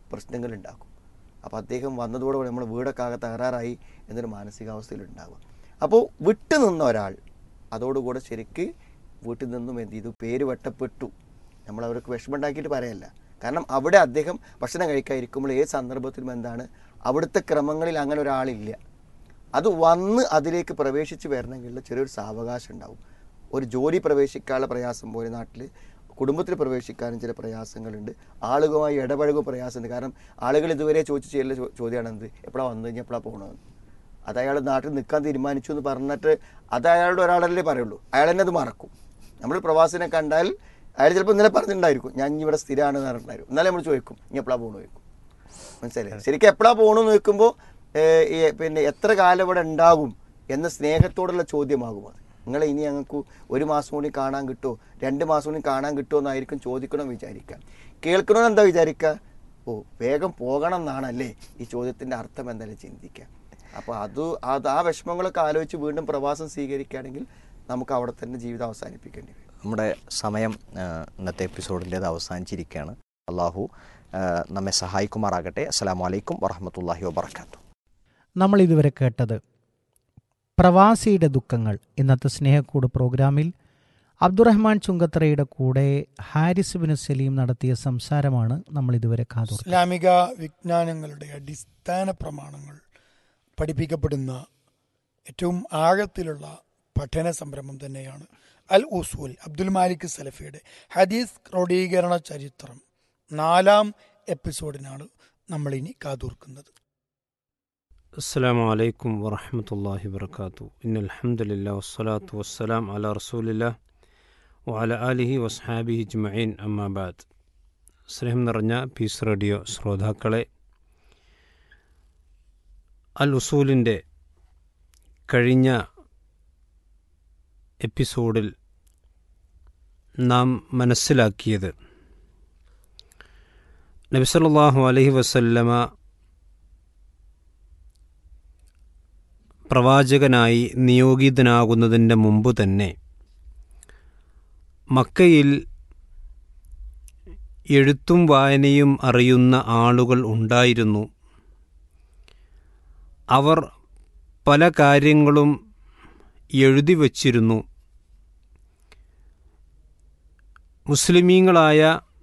പ്രശ്നങ്ങൾ ഉണ്ടാക്കും അപ്പോൾ അദ്ദേഹം വന്നതോടുകൂടി നമ്മൾ വീടൊക്കെ ആകെ തകരാറായി എന്നൊരു മാനസികാവസ്ഥയിൽ ഉണ്ടാവുക അപ്പോൾ വിട്ടു നിന്ന ഒരാൾ അതോടുകൂടെ ശരിക്ക് വീട്ടിൽ നിന്നും എന്ത് ചെയ്തു പേര് വെട്ടപ്പെട്ടു നമ്മൾ അവർക്ക് വിഷമമുണ്ടാക്കിയിട്ട് പറയല്ല കാരണം അവിടെ അദ്ദേഹം ഭക്ഷണം കഴിക്കാതിരിക്കുമ്പോൾ ഏത് സന്ദർഭത്തിലും എന്താണ് അവിടുത്തെ ക്രമങ്ങളിൽ അങ്ങനെ ഒരാളില്ല അത് വന്ന് അതിലേക്ക് പ്രവേശിച്ച് വരണമെങ്കിൽ ചെറിയൊരു സാവകാശം ഉണ്ടാവും ഒരു ജോലി പ്രവേശിക്കാനുള്ള പ്രയാസം പോലെ നാട്ടിൽ കുടുംബത്തിൽ പ്രവേശിക്കാനും ചില പ്രയാസങ്ങളുണ്ട് ആളുകളുമായി ഇടപഴകും പ്രയാസമുണ്ട് കാരണം ആളുകൾ ഇതുവരെ ചോദിച്ചു ചെയ്യുന്ന ചോ- ചോദ്യമാണ് എന്ത് എപ്പോഴാണ് വന്നു കഴിഞ്ഞാൽ എപ്പോഴാണ് പോകണമെന്ന് അത് അയാൾ നാട്ടിൽ നിൽക്കാൻ തീരുമാനിച്ചു എന്ന് പറഞ്ഞിട്ട് അത് അയാളുടെ ഒരാളല്ലേ പറയുള്ളൂ അയാൾ തന്നെ അത് മറക്കും നമ്മൾ പ്രവാസിനെ കണ്ടാൽ അയാൾ ചിലപ്പോൾ ഇന്നലെ പറഞ്ഞിട്ടുണ്ടായിരിക്കും ഞാൻ ഇനി ഇവിടെ സ്ഥിരമാണെന്ന് പറഞ്ഞിട്ടുണ്ടായിരിക്കും എന്നാലും നമ്മൾ ചോദിക്കും ഇനി എപ്പോഴാണ് പോകണമെന്ന് ചോദിക്കും മനസ്സിലായി ശരിക്കും എപ്പോഴാണ് പോകണമെന്ന് ചോദിക്കുമ്പോൾ പിന്നെ എത്ര കാലം ഇവിടെ ഉണ്ടാകും എന്ന സ്നേഹത്തോടുള്ള ചോദ്യമാകും അത് നിങ്ങളെ ഇനി ഞങ്ങൾക്ക് ഒരു മാസം കൂടി കാണാൻ കിട്ടുമോ രണ്ട് മാസം കൂടി കാണാൻ കിട്ടുമോ എന്നായിരിക്കും ചോദിക്കണം വിചാരിക്കുക കേൾക്കണമെന്ന് എന്താ വിചാരിക്കുക ഓ വേഗം പോകണം എന്നാണല്ലേ ഈ ചോദ്യത്തിൻ്റെ അർത്ഥം എന്തായാലും ചിന്തിക്കുക അപ്പോൾ അത് അത് ആ വിഷമങ്ങളൊക്കെ ആലോചിച്ച് വീണ്ടും പ്രവാസം സ്വീകരിക്കുകയാണെങ്കിൽ നമുക്ക് അവിടെ തന്നെ ജീവിതം അവസാനിപ്പിക്കേണ്ടി വരും നമ്മുടെ സമയം ആ, ഇന്നത്തെ എപ്പിസോഡിൻ്റേത് അവസാനിച്ചിരിക്കുകയാണ് അള്ളാഹു ആ, നമ്മെ സഹായിക്കുമാറാകട്ടെ അസ്സാം വലൈക്കും വറഹമത്തല്ലാഹി വാബർക്കാത്തു നമ്മൾ ഇതുവരെ കേട്ടത് പ്രവാസിയുടെ ദുഃഖങ്ങൾ ഇന്നത്തെ സ്നേഹക്കൂട് പ്രോഗ്രാമിൽ അബ്ദുറഹ്മാൻ ചുങ്കത്തറയുടെ കൂടെ ഹാരിസ് ബിൻ സലീം നടത്തിയ സംസാരമാണ് നമ്മൾ ഇതുവരെ കാതോർ ഇസ്ലാമിക വിജ്ഞാനങ്ങളുടെ അടിസ്ഥാന പ്രമാണങ്ങൾ പഠിപ്പിക്കപ്പെടുന്ന ഏറ്റവും ആഴത്തിലുള്ള പഠന സംരംഭം തന്നെയാണ് അൽ ഉസൂൽ അബ്ദുൽ മാലിക് സലഫിയുടെ ഹദീസ് ക്രോഡീകരണ ചരിത്രം നാലാം എപ്പിസോഡിനാണ് നമ്മളിനി കാതോർക്കുന്നത് السلام عليكم ورحمة الله وبركاته إن الحمد لله والصلاة والسلام على رسول الله وعلى آله وصحابه أجمعين أما بعد സ്നേഹം നിറഞ്ഞ പീസ് റേഡിയോ ശ്രോതാക്കളെ അൽ ഉസൂലിൻ്റെ കഴിഞ്ഞ എപ്പിസോഡിൽ നാം മനസ്സിലാക്കിയത് നബിസല്ലാഹു അലഹി വസല്ലമ പ്രവാചകനായി നിയോഗിതനാകുന്നതിൻ്റെ മുമ്പ് തന്നെ മക്കയിൽ എഴുത്തും വായനയും അറിയുന്ന ആളുകൾ ഉണ്ടായിരുന്നു അവർ പല കാര്യങ്ങളും എഴുതി വച്ചിരുന്നു മുസ്ലിമീങ്ങളായ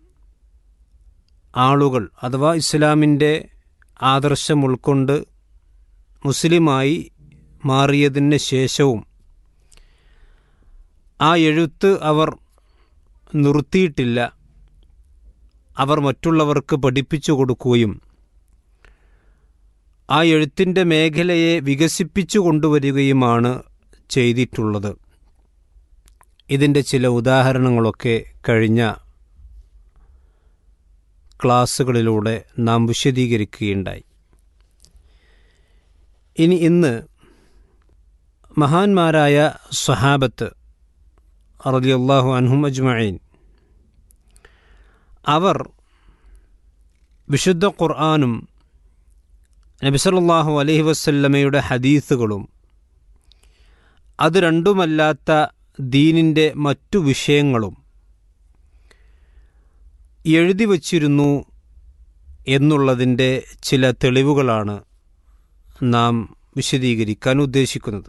ആളുകൾ അഥവാ ഇസ്ലാമിൻ്റെ ആദർശം ഉൾക്കൊണ്ട് മുസ്ലിമായി മാറിയതിന് ശേഷവും ആ എഴുത്ത് അവർ നിർത്തിയിട്ടില്ല അവർ മറ്റുള്ളവർക്ക് പഠിപ്പിച്ചു കൊടുക്കുകയും ആ എഴുത്തിൻ്റെ മേഖലയെ വികസിപ്പിച്ചു കൊണ്ടുവരികയുമാണ് ചെയ്തിട്ടുള്ളത് ഇതിൻ്റെ ചില ഉദാഹരണങ്ങളൊക്കെ കഴിഞ്ഞ ക്ലാസ്സുകളിലൂടെ നാം വിശദീകരിക്കുകയുണ്ടായി ഇനി ഇന്ന് മഹാന്മാരായ സ്വഹാബത്ത് റളിയല്ലാഹു അൻഹും അജ്മഈൻ അവർ വിശുദ്ധ ഖുർആാനും നബിസല്ലാഹു അലൈഹി വസല്ലമയുടെ ഹദീസുകളും അത് രണ്ടുമല്ലാത്ത ദീനിൻ്റെ മറ്റു വിഷയങ്ങളും എഴുതി വച്ചിരുന്നു എന്നുള്ളതിൻ്റെ ചില തെളിവുകളാണ് നാം വിശദീകരിക്കാൻ ഉദ്ദേശിക്കുന്നത്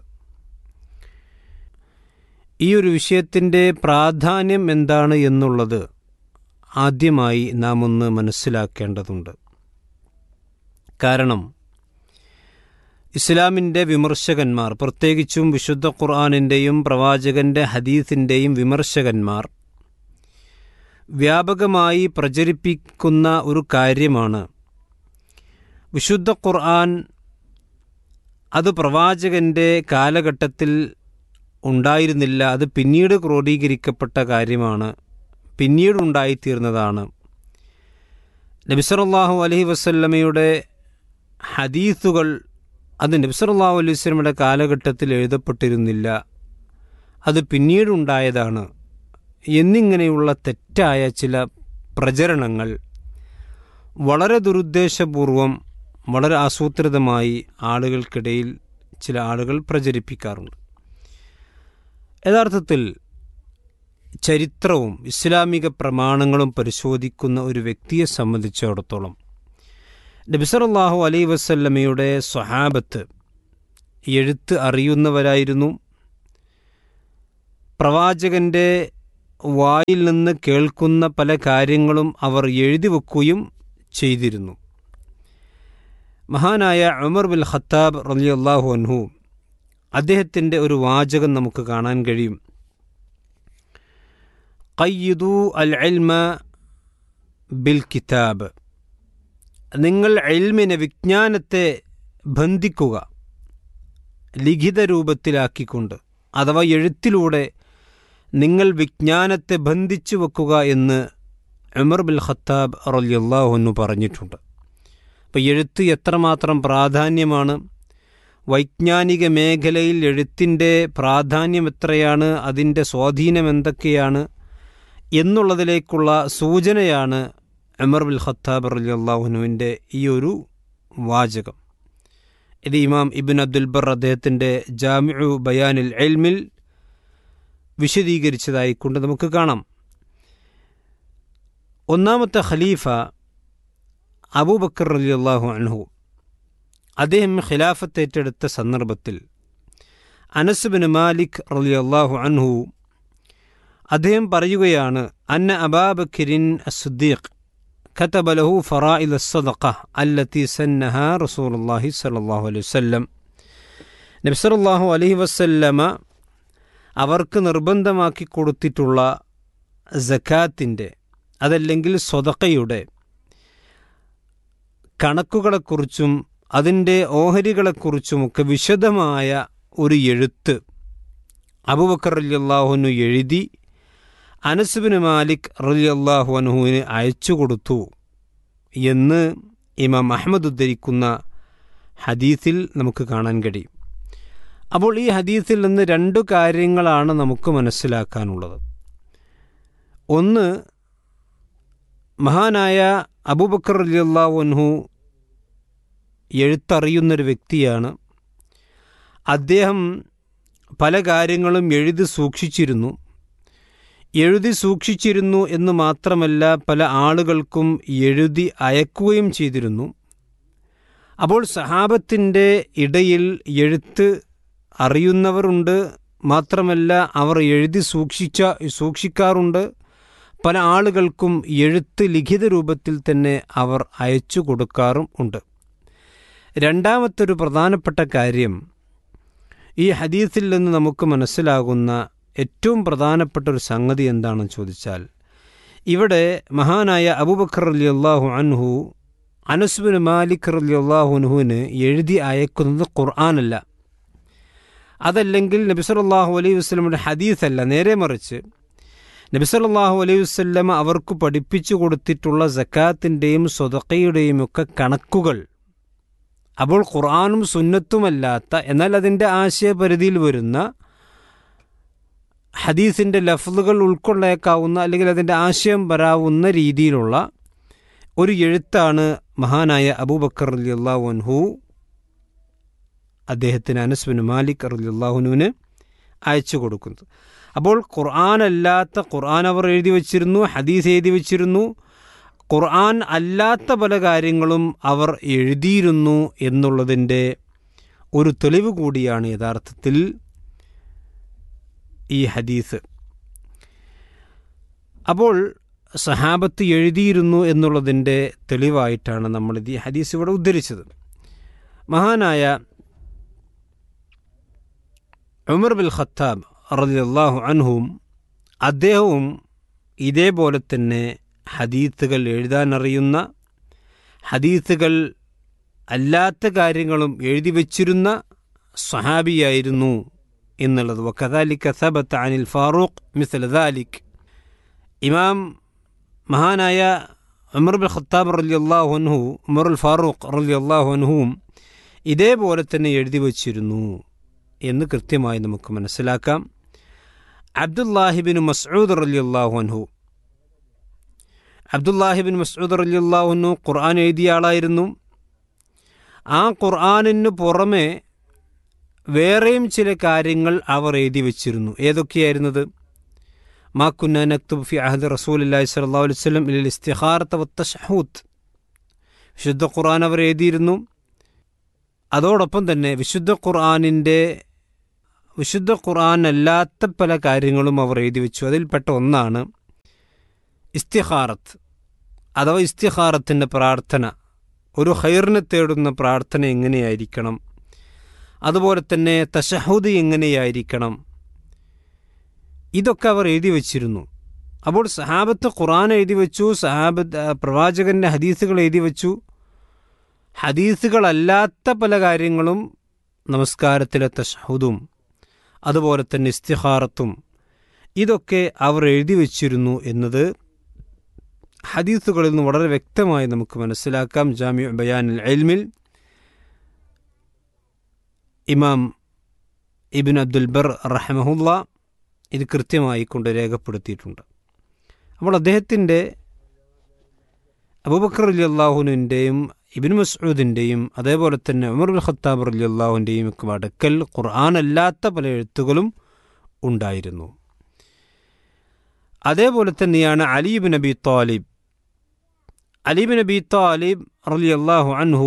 ഈ ഒരു വിഷയത്തിൻ്റെ പ്രാധാന്യം എന്താണ് എന്നുള്ളത് ആദ്യമായി നാം ഒന്ന് മനസ്സിലാക്കേണ്ടതുണ്ട് കാരണം ഇസ്ലാമിൻ്റെ വിമർശകന്മാർ പ്രത്യേകിച്ചും വിശുദ്ധ ഖുർആാനിൻ്റെയും പ്രവാചകൻ്റെ ഹദീസിൻ്റെയും വിമർശകന്മാർ വ്യാപകമായി പ്രചരിപ്പിക്കുന്ന ഒരു കാര്യമാണ് വിശുദ്ധ ഖുർആൻ അത് പ്രവാചകൻ്റെ കാലഘട്ടത്തിൽ ഉണ്ടായിരുന്നില്ല അത് പിന്നീട് ക്രോഡീകരിക്കപ്പെട്ട കാര്യമാണ് പിന്നീട് ഉണ്ടായിത്തീർന്നതാണ് നബിസറല്ലാഹു അലഹി വസല്ലമയുടെ ഹദീസുകൾ അത് നബിസറല്ലാഹു അലൈഹി വസ്ലമയുടെ കാലഘട്ടത്തിൽ എഴുതപ്പെട്ടിരുന്നില്ല അത് പിന്നീടുണ്ടായതാണ് എന്നിങ്ങനെയുള്ള തെറ്റായ ചില പ്രചരണങ്ങൾ വളരെ ദുരുദ്ദേശപൂർവം വളരെ ആസൂത്രിതമായി ആളുകൾക്കിടയിൽ ചില ആളുകൾ പ്രചരിപ്പിക്കാറുണ്ട് യഥാർത്ഥത്തിൽ ചരിത്രവും ഇസ്ലാമിക പ്രമാണങ്ങളും പരിശോധിക്കുന്ന ഒരു വ്യക്തിയെ സംബന്ധിച്ചിടത്തോളം നബിസറല്ലാഹു അലൈ വസല്ലമയുടെ സ്വഹാബത്ത് എഴുത്ത് അറിയുന്നവരായിരുന്നു പ്രവാചകൻ്റെ വായിൽ നിന്ന് കേൾക്കുന്ന പല കാര്യങ്ങളും അവർ എഴുതി വെക്കുകയും ചെയ്തിരുന്നു മഹാനായ ഉമർ ബിൻ ഖത്താബ് റലിയല്ലാഹു അൻഹു അദ്ദേഹത്തിൻ്റെ ഒരു വാചകം നമുക്ക് കാണാൻ കഴിയും ഖയ്യിദു അൽ ഇൽമ ബിൽ കിതാബ് നിങ്ങൾ എൽമിനെ വിജ്ഞാനത്തെ ബന്ധിക്കുക ലിഖിത രൂപത്തിലാക്കിക്കൊണ്ട് അഥവാ എഴുത്തിലൂടെ നിങ്ങൾ വിജ്ഞാനത്തെ ബന്ധിച്ചു വെക്കുക എന്ന് ഉമർ ബിൽ ഖത്താബ് റലിയല്ലാഹുന്നു പറഞ്ഞിട്ടുണ്ട് അപ്പോൾ എഴുത്ത് എത്രമാത്രം പ്രാധാന്യമാണ് വൈജ്ഞാനിക മേഖലയിൽ എഴുത്തിൻ്റെ പ്രാധാന്യം എത്രയാണ് അതിൻ്റെ സ്വാധീനം എന്തൊക്കെയാണ് എന്നുള്ളതിലേക്കുള്ള സൂചനയാണ് ഉമർ ബിൽ ഖത്താബ് റലിയല്ലാഹുനുവിൻ്റെ ഈ ഒരു വാചകം ഇത് ഇമാം ഇബിൻ അബ്ദുൽ ബർ അദ്ദേഹത്തിൻ്റെ ജാമിഉ ബയാനിൽ എൽമിൽ വിശദീകരിച്ചതായിക്കൊണ്ട് നമുക്ക് കാണാം ഒന്നാമത്തെ ഖലീഫ അബൂബക്കർ അലി അള്ളാഹു അൻഹു അദ്ദേഹം ഖിലാഫത്ത് ഏറ്റെടുത്ത സന്ദർഭത്തിൽ അനസ്ബിൻ മാലിക് റലി അള്ളാഹു അൻഹു അദ്ദേഹം പറയുകയാണ് അന്ന അബാബക്കിരിൻ അസുദ്ദീഖ് كتب له فرائض الصدقة التي سنها رسول الله صلى الله عليه وسلم നബി സല്ലല്ലാഹു അലൈഹി വസല്ലമ അവർക്ക് നിർബന്ധമാക്കി കൊടുത്തിട്ടുള്ള സക്കാത്തിൻ്റെ അതല്ലെങ്കിൽ സ്വതക്കയുടെ കണക്കുകളെക്കുറിച്ചും അതിൻ്റെ ഓഹരികളെക്കുറിച്ചുമൊക്കെ വിശദമായ ഒരു എഴുത്ത് അബുബക്കർ റലിയല്ലാഹുനു എഴുതി അനസുബിന് മാലിക് റലിയല്ലാഹു അനുഹുവിന് അയച്ചു കൊടുത്തു എന്ന് ഇമാം അഹമ്മദ് ഉദ്ധരിക്കുന്ന ഹദീസിൽ നമുക്ക് കാണാൻ കഴിയും അപ്പോൾ ഈ ഹദീസിൽ നിന്ന് രണ്ടു കാര്യങ്ങളാണ് നമുക്ക് മനസ്സിലാക്കാനുള്ളത് ഒന്ന് മഹാനായ അബൂബക്കർ അലിയല്ലാഹു അൻഹു എഴുത്തറിയുന്നൊരു വ്യക്തിയാണ് അദ്ദേഹം പല കാര്യങ്ങളും എഴുതി സൂക്ഷിച്ചിരുന്നു എഴുതി സൂക്ഷിച്ചിരുന്നു എന്ന് മാത്രമല്ല പല ആളുകൾക്കും എഴുതി അയക്കുകയും ചെയ്തിരുന്നു അപ്പോൾ സഹാബത്തിൻ്റെ ഇടയിൽ എഴുത്ത് അറിയുന്നവരുണ്ട് മാത്രമല്ല അവർ എഴുതി സൂക്ഷിച്ച സൂക്ഷിക്കാറുണ്ട് പല ആളുകൾക്കും എഴുത്ത് ലിഖിത രൂപത്തിൽ തന്നെ അവർ അയച്ചു കൊടുക്കാറും ഉണ്ട് രണ്ടാമത്തൊരു പ്രധാനപ്പെട്ട കാര്യം ഈ ഹദീസിൽ നിന്ന് നമുക്ക് മനസ്സിലാകുന്ന ഏറ്റവും പ്രധാനപ്പെട്ട ഒരു സംഗതി എന്താണെന്ന് ചോദിച്ചാൽ ഇവിടെ മഹാനായ അബൂബക്കർ അലി അള്ളാഹു അൻഹു അനസ്ബിൻ മാലിക് അലി അള്ളാഹു അൻഹുവിന് എഴുതി അയക്കുന്നത് ഖുർആാനല്ല അതല്ലെങ്കിൽ നബിസല്ലാഹു അലൈഹി വസ്ലമിൻ്റെ ഹദീസല്ല നേരെ മറിച്ച് നബിസല്ലാഹു അലൈഹി വസ്ലമ അവർക്ക് പഠിപ്പിച്ചു കൊടുത്തിട്ടുള്ള സക്കാത്തിൻ്റെയും സ്വതക്കയുടെയും ഒക്കെ കണക്കുകൾ അപ്പോൾ ഖുർആാനും സുന്നത്തുമല്ലാത്ത എന്നാൽ അതിൻ്റെ ആശയപരിധിയിൽ വരുന്ന ഹദീസിൻ്റെ ലഫ്ലുകൾ ഉൾക്കൊള്ളേക്കാവുന്ന അല്ലെങ്കിൽ അതിൻ്റെ ആശയം വരാവുന്ന രീതിയിലുള്ള ഒരു എഴുത്താണ് മഹാനായ അബൂബക്കർ അലി അള്ളാഹുൻഹു അദ്ദേഹത്തിന് അനസ്ബിൻ മാലിക് അലി അള്ളാഹുനുവിന് അയച്ചു കൊടുക്കുന്നത് അപ്പോൾ ഖുർആൻ അല്ലാത്ത ഖുർആൻ അവർ എഴുതി വച്ചിരുന്നു ഹദീസ് എഴുതി വച്ചിരുന്നു ഖുർആൻ അല്ലാത്ത പല കാര്യങ്ങളും അവർ എഴുതിയിരുന്നു എന്നുള്ളതിൻ്റെ ഒരു തെളിവ് കൂടിയാണ് യഥാർത്ഥത്തിൽ ഈ ഹദീസ് അപ്പോൾ സഹാബത്ത് എഴുതിയിരുന്നു എന്നുള്ളതിൻ്റെ തെളിവായിട്ടാണ് നമ്മൾ ഈ ഹദീസ് ഇവിടെ ഉദ്ധരിച്ചത് മഹാനായ ഉമർ ബിൽ ഖത്താബ് റളിയല്ലാഹു അൻഹും അദ്ദേഹവും ഇതേപോലെ തന്നെ ഹദീത്തുകൾ എഴുതാനറിയുന്ന ഹദീത്തുകൾ അല്ലാത്ത കാര്യങ്ങളും എഴുതി വച്ചിരുന്ന സ്വഹാബിയായിരുന്നു എന്നുള്ളത് വക്കദാലിക്ക സബത്ത് അനിൽ ഫാറൂഖ് മിസൽ ദാലിക് ഇമാം മഹാനായ ഉമർ ബിൻ ഖത്താബ് റലി അള്ളാഹുൻഹു ഉമറുൽ ഫാറൂഖ് റലി അള്ളാഹുൻഹുവും ഇതേപോലെ തന്നെ എഴുതി വച്ചിരുന്നു എന്ന് കൃത്യമായി നമുക്ക് മനസ്സിലാക്കാം അബ്ദുല്ലാഹിബിൻ മസ്ഊദ് റലി അള്ളാഹുൻഹു അബ്ദുല്ലാഹിബിൻ മസ്ഊദ് റലി അള്ളാഹുനു ഖുർആൻ എഴുതിയ ആളായിരുന്നു ആ ഖുർആാനിന് പുറമെ വേറെയും ചില കാര്യങ്ങൾ അവർ എഴുതി വച്ചിരുന്നു ഏതൊക്കെയായിരുന്നത് മാ കുന്ന നക്തുബ് ഫി അഹദ് റസൂലി സ്വല്ലല്ലാഹു അലൈഹി വസല്ലം ഇൽ ഇസ്തിഖാറത്ത് വത്തഷഹൂത്ത് വിശുദ്ധ ഖുർആൻ അവർ എഴുതിയിരുന്നു അതോടൊപ്പം തന്നെ വിശുദ്ധ ഖുർആാനിൻ്റെ വിശുദ്ധ ഖുർആൻ അല്ലാത്ത പല കാര്യങ്ങളും അവർ എഴുതി വെച്ചു അതിൽപ്പെട്ട ഒന്നാണ് ഇസ്തിഹാറത്ത് അഥവാ ഇസ്തിഹാറത്തിൻ്റെ പ്രാർത്ഥന ഒരു ഹൈറിനെ തേടുന്ന പ്രാർത്ഥന എങ്ങനെയായിരിക്കണം അതുപോലെ തന്നെ തഷഹുദ് എങ്ങനെയായിരിക്കണം ഇതൊക്കെ അവർ എഴുതി വച്ചിരുന്നു അപ്പോൾ സഹാബത്ത് ഖുറാൻ എഴുതി വെച്ചു സഹാബത്ത് പ്രവാചകൻ്റെ ഹദീസുകൾ എഴുതി വെച്ചു ഹദീസുകളല്ലാത്ത പല കാര്യങ്ങളും നമസ്കാരത്തിലെ തഷഹുദും അതുപോലെ തന്നെ ഇസ്തിഹാറത്തും ഇതൊക്കെ അവർ എഴുതി വച്ചിരുന്നു എന്നത് ഹദീസുകളിൽ നിന്ന് വളരെ വ്യക്തമായി നമുക്ക് മനസ്സിലാക്കാം ജാമ്യ ബയാനുൽ എൽമിൽ ഇമാം ഇബിൻ അബ്ദുൽ ബർ റഹമഹുല്ല ഇത് കൃത്യമായി കൊണ്ട് രേഖപ്പെടുത്തിയിട്ടുണ്ട് അപ്പോൾ അദ്ദേഹത്തിൻ്റെ അബൂബക്കർ അലി അള്ളാഹുവിൻ്റെയും ഇബിൻ മസ്ഊദിൻ്റെയും അതേപോലെ തന്നെ ഉമർ ബിൻ ഖത്താബ് അലി അള്ളാഹുവിൻ്റെയും ഒക്കെ അടുക്കൽ ഖുർആൻ അല്ലാത്ത പല എഴുത്തുകളും ഉണ്ടായിരുന്നു അതേപോലെ തന്നെയാണ് അലീബ് നബി താലിബ് അലീബ് നബി താലിബ് റലി അള്ളാഹു അൻഹു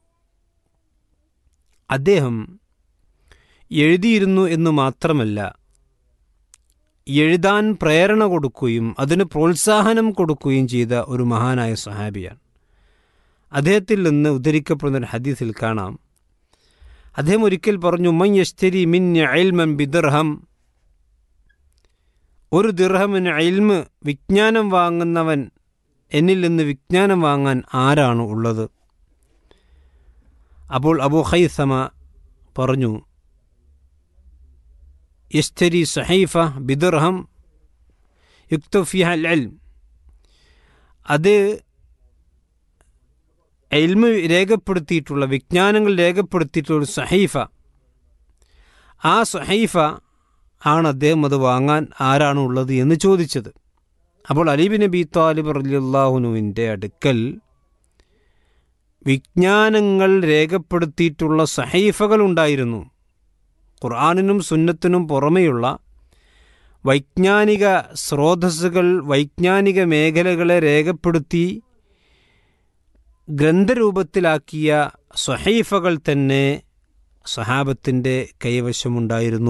അദ്ദേഹം എഴുതിയിരുന്നു എന്ന് മാത്രമല്ല എഴുതാൻ പ്രേരണ കൊടുക്കുകയും അതിന് പ്രോത്സാഹനം കൊടുക്കുകയും ചെയ്ത ഒരു മഹാനായ സഹാബിയാണ് അദ്ദേഹത്തിൽ നിന്ന് ഉദ്ധരിക്കപ്പെടുന്ന ഒരു ഹദീസിൽ കാണാം അദ്ദേഹം ഒരിക്കൽ പറഞ്ഞു മൻ യസ്തരി മിൻ അയൽമൻ ബിദർഹം ഒരു ദിർഹമിന് അയൽമ് വിജ്ഞാനം വാങ്ങുന്നവൻ എന്നിൽ നിന്ന് വിജ്ഞാനം വാങ്ങാൻ ആരാണ് ഉള്ളത് അപ്പോൾ അബു ഖൈസമ പറഞ്ഞു യസ്തരി സഹൈഫ ബിദർഹം യുക്തഫിഹ അൽ അത് എൽമ് രേഖപ്പെടുത്തിയിട്ടുള്ള വിജ്ഞാനങ്ങൾ രേഖപ്പെടുത്തിയിട്ടുള്ള ഒരു സഹൈഫ ആ സഹൈഫ ആണ് അദ്ദേഹം അത് വാങ്ങാൻ ആരാണ് ഉള്ളത് എന്ന് ചോദിച്ചത് അപ്പോൾ അലീബ് നബി താലിബ് റലിയുല്ലാഹുനുവിൻ്റെ അടുക്കൽ വിജ്ഞാനങ്ങൾ രേഖപ്പെടുത്തിയിട്ടുള്ള സഹൈഫകൾ ഉണ്ടായിരുന്നു ഖുർആാനിനും സുന്നത്തിനും പുറമെയുള്ള വൈജ്ഞാനിക സ്രോതസ്സുകൾ വൈജ്ഞാനിക മേഖലകളെ രേഖപ്പെടുത്തി ഗ്രന്ഥരൂപത്തിലാക്കിയ സ്വഹൈഫകൾ തന്നെ സഹാബത്തിൻ്റെ കൈവശമുണ്ടായിരുന്നു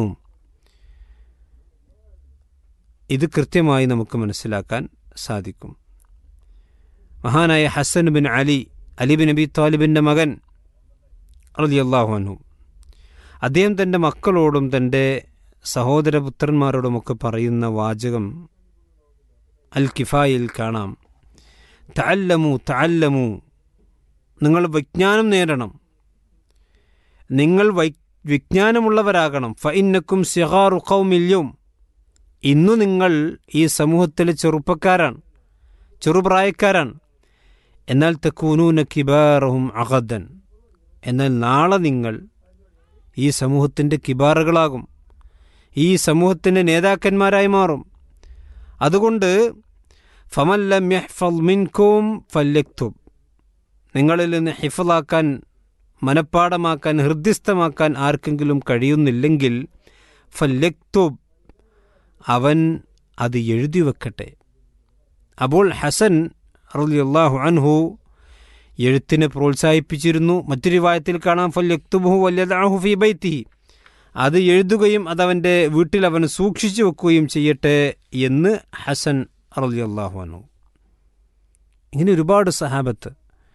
ഇത് കൃത്യമായി നമുക്ക് മനസ്സിലാക്കാൻ സാധിക്കും മഹാനായ Hasan bin Ali Ali bin Abi താലിബിൻ്റെ മകൻ റളിയല്ലാഹു അൻഹു അദ്ദേഹം തൻ്റെ മക്കളോടും തൻ്റെ സഹോദരപുത്രന്മാരോടുമൊക്കെ പറയുന്ന വാചകം അൽ കിഫായിൽ കാണാം തഅല്ലമു തഅല്ലമു നിങ്ങൾ വിജ്ഞാനം നേടണം നിങ്ങൾ വൈ വിജ്ഞാനമുള്ളവരാകണം ഫഇന്നക്കും സിഹാറു ഖൗമില്യും ഇന്നു നിങ്ങൾ ഈ സമൂഹത്തിലെ ചെറുപ്പക്കാരാണ് ചെറുപ്രായക്കാരാണ് എന്നാൽ തെക്കൂനൂന കിബാറഹും അഹദൻ എന്നാൽ നാളെ നിങ്ങൾ ഈ സമൂഹത്തിൻ്റെ കിബാറുകളാകും ഈ സമൂഹത്തിൻ്റെ നേതാക്കന്മാരായി മാറും അതുകൊണ്ട് ഫമല്ലം യഹ്ഫൽ മിൻകും ഫല്യക്തുബ് നിങ്ങളിൽ നിന്ന് ഹിഫലാക്കാൻ മനപ്പാടമാക്കാൻ ഹൃദ്യസ്ഥമാക്കാൻ ആർക്കെങ്കിലും കഴിയുന്നില്ലെങ്കിൽ ഫല്യക്തുബ് അവൻ അത് എഴുതി വെക്കട്ടെ അപ്പോൾ ഹസൻ റളിയല്ലാഹു അൻഹു എഴുത്തിനെ പ്രോത്സാഹിപ്പിച്ചിരുന്നു മറ്റൊരു വായത്തിൽ കാണാം ഫല്യക്തുബുഹു വല്യദാഹു ഫി ബൈത്തിഹി അത് എഴുതുകയും അതവൻ്റെ വീട്ടിൽ അവൻ സൂക്ഷിച്ചു വെക്കുകയും ചെയ്യട്ടെ എന്ന് ഹസൻ റളിയല്ലാഹു അൻഹു ഇങ്ങനെ ഒരുപാട് സഹാബത്ത്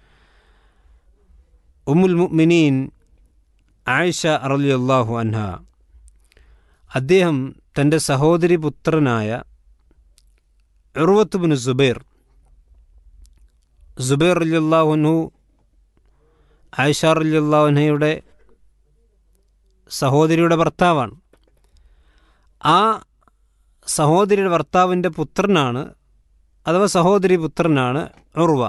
ഉമ്മുൽ മുഅ്മിനീൻ ആയിഷ റളിയല്ലാഹു അൻഹ അദ്ദേഹം തൻ്റെ സഹോദരി പുത്രനായ ഉർവത്തുബിന് സുബൈർ സുബൈർ അലിയല്ലാഹുനു ആയിഷ അലിയല്ലാഹുനയുടെ സഹോദരിയുടെ ഭർത്താവാണ് ആ സഹോദരിയുടെ ഭർത്താവിൻ്റെ പുത്രനാണ് അഥവാ സഹോദരി പുത്രനാണ് ഉർവ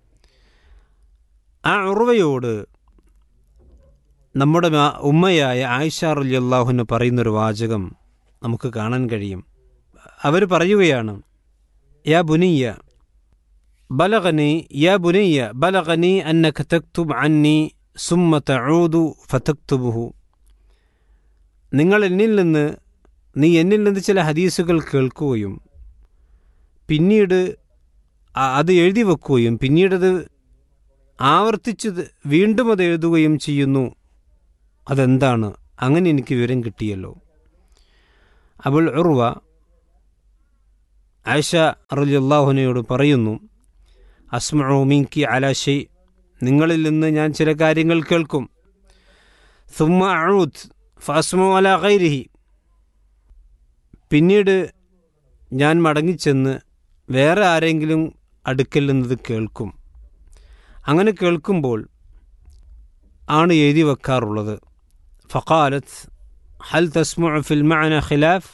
ആ ഉർവയോട് നമ്മുടെ ഉമ്മയായ ആയിഷ റലിയല്ലാഹുന് പറയുന്നൊരു വാചകം നമുക്ക് കാണാൻ കഴിയും അവർ പറയുകയാണ് യാ ബുനിയ ബലഗനി യാ ബുനിയ ബലഗനി അന്നക തക്തുബ് അന്നി സുമ്മ തഊദു ഫതക്തുബുഹു നിങ്ങൾ എന്നിൽ നിന്ന് നീ എന്നിൽ നിന്ന് ചില ഹദീസുകൾ കേൾക്കുകയും പിന്നീട് അത് എഴുതി വെക്കുകയും പിന്നീടത് ആവർത്തിച്ച് ഇത് വീണ്ടും അത് എഴുതുകയും ചെയ്യുന്നു അതെന്താണ് അങ്ങനെ എനിക്ക് വിവരം കിട്ടിയല്ലോ അബുൽ ഉർവ ആയിഷ റലിയല്ലാഹുനയോട് പറയുന്നു അസ്മഉ മിൻകി അലാ ഷെയ് നിങ്ങളിൽ നിന്ന് ഞാൻ ചില കാര്യങ്ങൾ കേൾക്കും സുമ്മ അഴൂത്ത് ഫസ്മു അല ഗൈരിഹി പിന്നീട് ഞാൻ മടങ്ങിച്ചെന്ന് വേറെ ആരെങ്കിലും അടുക്കൽ നിന്നത് കേൾക്കും അങ്ങനെ കേൾക്കുമ്പോൾ ആണ് എഴുതി വെക്കാറുള്ളത് ഫഖാലത്ത് ഹൽ തസ്മു ഫിൽ മഅന ഖിലാഫ്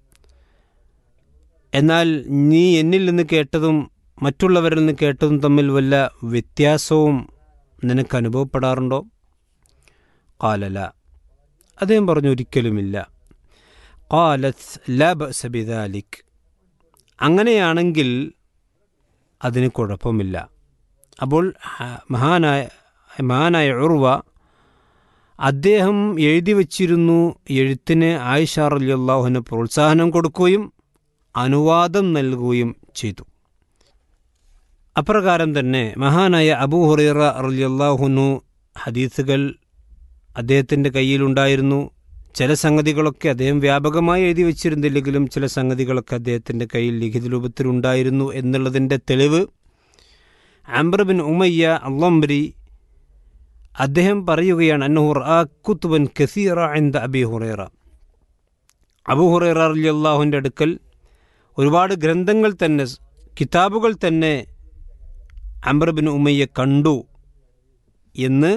എന്നാൽ നീ എന്നിൽ നിന്ന് കേട്ടതും മറ്റുള്ളവരിൽ നിന്ന് കേട്ടതും തമ്മിൽ വല്ല വ്യത്യാസവും നിനക്ക് അനുഭവപ്പെടാറുണ്ടോ കാലല അദ്ദേഹം പറഞ്ഞു ഒരിക്കലുമില്ല കാലത്ത് ല ബിദാലിക് അങ്ങനെയാണെങ്കിൽ അതിന് കുഴപ്പമില്ല അപ്പോൾ ഹ- മഹാനായ മഹാനായ ഉർവ അദ്ദേഹം എഴുതി വച്ചിരുന്നു എഴുത്തിന് ആയിഷ റലിയല്ലാഹുവിന് പ്രോത്സാഹനം കൊടുക്കുകയും അനുവാദം നൽകുകയും ചെയ്തു അപ്രകാരം തന്നെ മഹാനായ അബൂ ഹുറൈറ റലിയല്ലാഹുനു ഹദീസുകൾ അദ്ദേഹത്തിൻ്റെ കയ്യിലുണ്ടായിരുന്നു ചില സംഗതികളൊക്കെ അദ്ദേഹം വ്യാപകമായി എഴുതി വച്ചിരുന്നില്ലെങ്കിലും ചില സംഗതികളൊക്കെ അദ്ദേഹത്തിൻ്റെ കയ്യിൽ ലിഖിത രൂപത്തിലുണ്ടായിരുന്നു എന്നുള്ളതിൻ്റെ തെളിവ് ആംബർ ബിൻ ഉമയ്യ അള്ളംബരി അദ്ദേഹം പറയുകയാണ് അന്നഹുർ ആ കുത്തുബൻ കസീറ എന്ത അബി ഹുറൈറ അബു ഹുറൈറ അള്ളാഹുവിൻ്റെ അടുക്കൽ ഒരുപാട് ഗ്രന്ഥങ്ങൾ തന്നെ കിതാബുകൾ തന്നെ അംബർ ബിൻ ഉമയ്യ കണ്ടു എന്ന്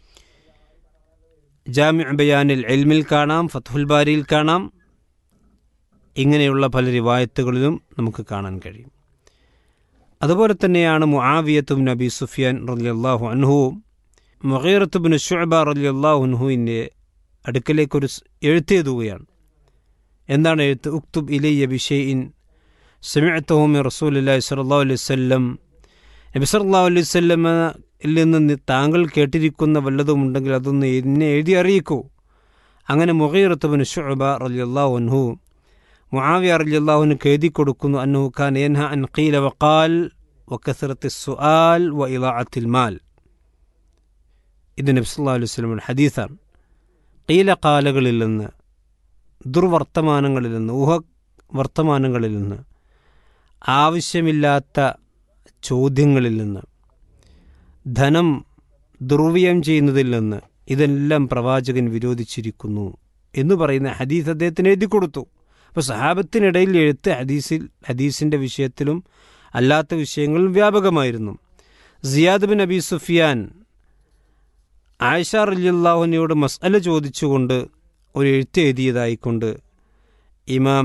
ജാമി ബയാനിൽ എൽമിൽ കാണാം ഫത്തുൽ ബാരിയിൽ കാണാം ഇങ്ങനെയുള്ള പല റിവായത്തുകളിലും നമുക്ക് കാണാൻ കഴിയും അതുപോലെ തന്നെയാണ് മുആവിയത്തും നബി സുഫിയാൻ റലിയല്ലാഹു അൻഹുവും മൊഹീറത്തുബിന് ഷുഅബ റലിയല്ലാഹു അൻഹുവിൻ്റെ അടുക്കലേക്കൊരു സ് എഴുത്തെഴുതുകയാണ് എന്താണ് എഴുത്ത് ഉക്തുബ് ഇലയ്യ ബിഷെയിൻ സമിഅത്തഹുമി റസൂലി സല്ലാ അലൈഹി വല്ലം നബി സല്ലാ അലൈഹി വല്ലമയിൽ നിന്ന് നി- താങ്കൾ കേട്ടിരിക്കുന്ന വല്ലതും ഉണ്ടെങ്കിൽ അതൊന്ന് എന്നെ എഴുതി അറിയിക്കൂ അങ്ങനെ മുഹീറത്തുബിന് ഷുഅബ റലിയല്ലാഹു അൻഹു മുആവിയ റളിയല്ലാഹുവിന് എഴുതി കൊടുക്കുന്നു അന്നഹു ഖാൻ യൻഹ അൻ ഖീല വഖാൽ വകസറത്തി സുആൽ വ ഇളാഅത്തിൽ മാൽ ഇത് നബി സല്ലല്ലാഹു അലൈഹി വസല്ലമയുടെ ഹദീസാണ് ഖീല ഖാലകളിൽ നിന്ന് ദുർവർത്തമാനങ്ങളിൽ നിന്ന് ഊഹ വർത്തമാനങ്ങളിൽ നിന്ന് ആവശ്യമില്ലാത്ത ചോദ്യങ്ങളിൽ നിന്ന് ധനം ദുർവ്യയം ചെയ്യുന്നതിൽ നിന്ന് ഇതെല്ലാം പ്രവാചകൻ വിരോധിച്ചിരിക്കുന്നു എന്ന് പറയുന്ന ഹദീസ് അദ്ദേഹത്തിന് എഴുതി കൊടുത്തു അപ്പോൾ സഹാബത്തിനിടയിൽ എഴുത്ത് ഹദീസിൽ ഹദീസിൻ്റെ വിഷയത്തിലും അല്ലാത്ത വിഷയങ്ങളിലും വ്യാപകമായിരുന്നു Ziyad bin Abi Sufyan Aisha റലിയല്ലാഹുവിനോട് മസ്അല ചോദിച്ചുകൊണ്ട് ഒരു എഴുത്ത് എഴുതിയതായിക്കൊണ്ട് ഇമാം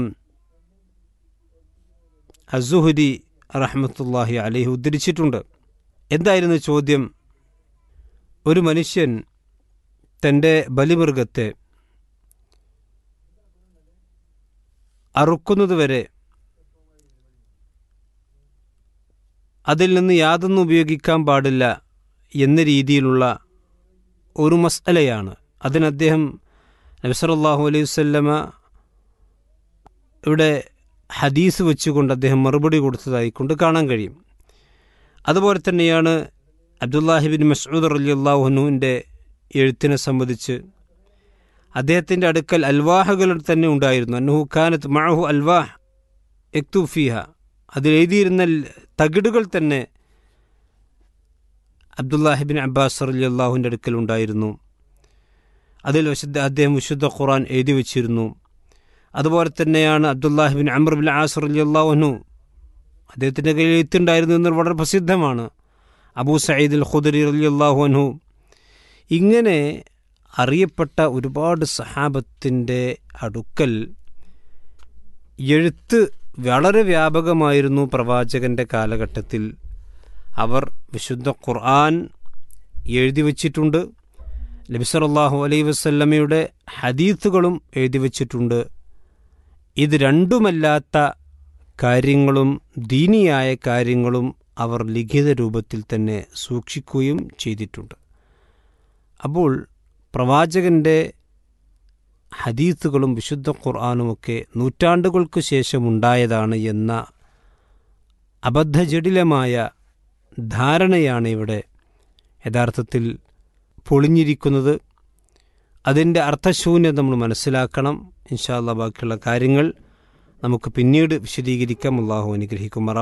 അസുഹുരി റഹ്മത്തുല്ലാഹി അലൈഹി ഉദ്ധരിച്ചിട്ടുണ്ട് എന്തായിരുന്നു ചോദ്യം ഒരു മനുഷ്യൻ തൻ്റെ ബലിമൃഗത്തെ അറുക്കുന്നതുവരെ അതിൽ നിന്ന് യാതൊന്നും ഉപയോഗിക്കാൻ പാടില്ല എന്ന രീതിയിലുള്ള ഒരു മസ്അലയാണ് അതിന് അദ്ദേഹം നബിസറല്ലാഹു അലൈഹി വല്ലമ ഇവിടെ ഹദീസ് വെച്ചുകൊണ്ട് അദ്ദേഹം മറുപടി കൊടുത്തതായിക്കൊണ്ട് കാണാൻ കഴിയും അതുപോലെ തന്നെയാണ് അബ്ദുല്ലാഹിബിൻ മസ്ഊദ് അലി അള്ളാഹുനുവിൻ്റെ എഴുത്തിനെ സംബന്ധിച്ച് അദ്ദേഹത്തിൻ്റെ അടുക്കൽ അൽവാഹകൾ തന്നെ ഉണ്ടായിരുന്നു അന്നുഹു ഖാനത്ത് മഅഹു അൽവാഹ് എക്തുഫിഹ അതിലെഴുതിയിരുന്ന തകിടുകൾ തന്നെ അബ്ദുല്ലാഹിബിൻ അബ്ബാസ് അലി അള്ളാഹുവിൻ്റെ അടുക്കൽ ഉണ്ടായിരുന്നു അതിൽ വിശുദ്ധ അദ്ദേഹം വിശുദ്ധ ഖുറാൻ എഴുതി വച്ചിരുന്നു അതുപോലെ തന്നെയാണ് അബ്ദുല്ലാഹിബിൻ അമർ ബിൻ ആസർ അലി അള്ളാഹുനു അദ്ദേഹത്തിൻ്റെ കയ്യിൽ എഴുത്തുണ്ടായിരുന്നു എന്നത് വളരെ പ്രസിദ്ധമാണ് അബൂ സയ്യിദ് അൽ ഖുദരി അലി അള്ളാഹു അൻഹു ഇങ്ങനെ അറിയപ്പെട്ട ഒരുപാട് സഹാബത്തിൻ്റെ അടുക്കൽ എഴുത്ത് വളരെ വ്യാപകമായിരുന്നു പ്രവാചകൻ്റെ കാലഘട്ടത്തിൽ അവർ വിശുദ്ധ ഖുർആൻ എഴുതി വച്ചിട്ടുണ്ട് നബിസറല്ലാഹു അലൈ വസല്ലമയുടെ ഹദീത്തുകളും എഴുതി വച്ചിട്ടുണ്ട് ഇത് രണ്ടുമല്ലാത്ത കാര്യങ്ങളും ദീനിയായ കാര്യങ്ങളും അവർ ലിഖിത രൂപത്തിൽ തന്നെ സൂക്ഷിക്കുകയും ചെയ്തിട്ടുണ്ട് അപ്പോൾ പ്രവാചകൻ്റെ ഹദീത്തുകളും വിശുദ്ധ ഖുർആാനുമൊക്കെ നൂറ്റാണ്ടുകൾക്ക് ശേഷമുണ്ടായതാണ് എന്ന അബദ്ധജടിലമായ ധാരണയാണ് ഇവിടെ യഥാർത്ഥത്തിൽ പൊളിഞ്ഞിരിക്കുന്നത് അതിൻ്റെ അർത്ഥശൂന്യത നമ്മൾ മനസ്സിലാക്കണം ഇൻഷാല്ല ബാക്കിയുള്ള കാര്യങ്ങൾ നമുക്ക് പിന്നീട് വിശദീകരിക്കാം അള്ളാഹു അനുഗ്രഹിക്കുമാറാവട്ടെ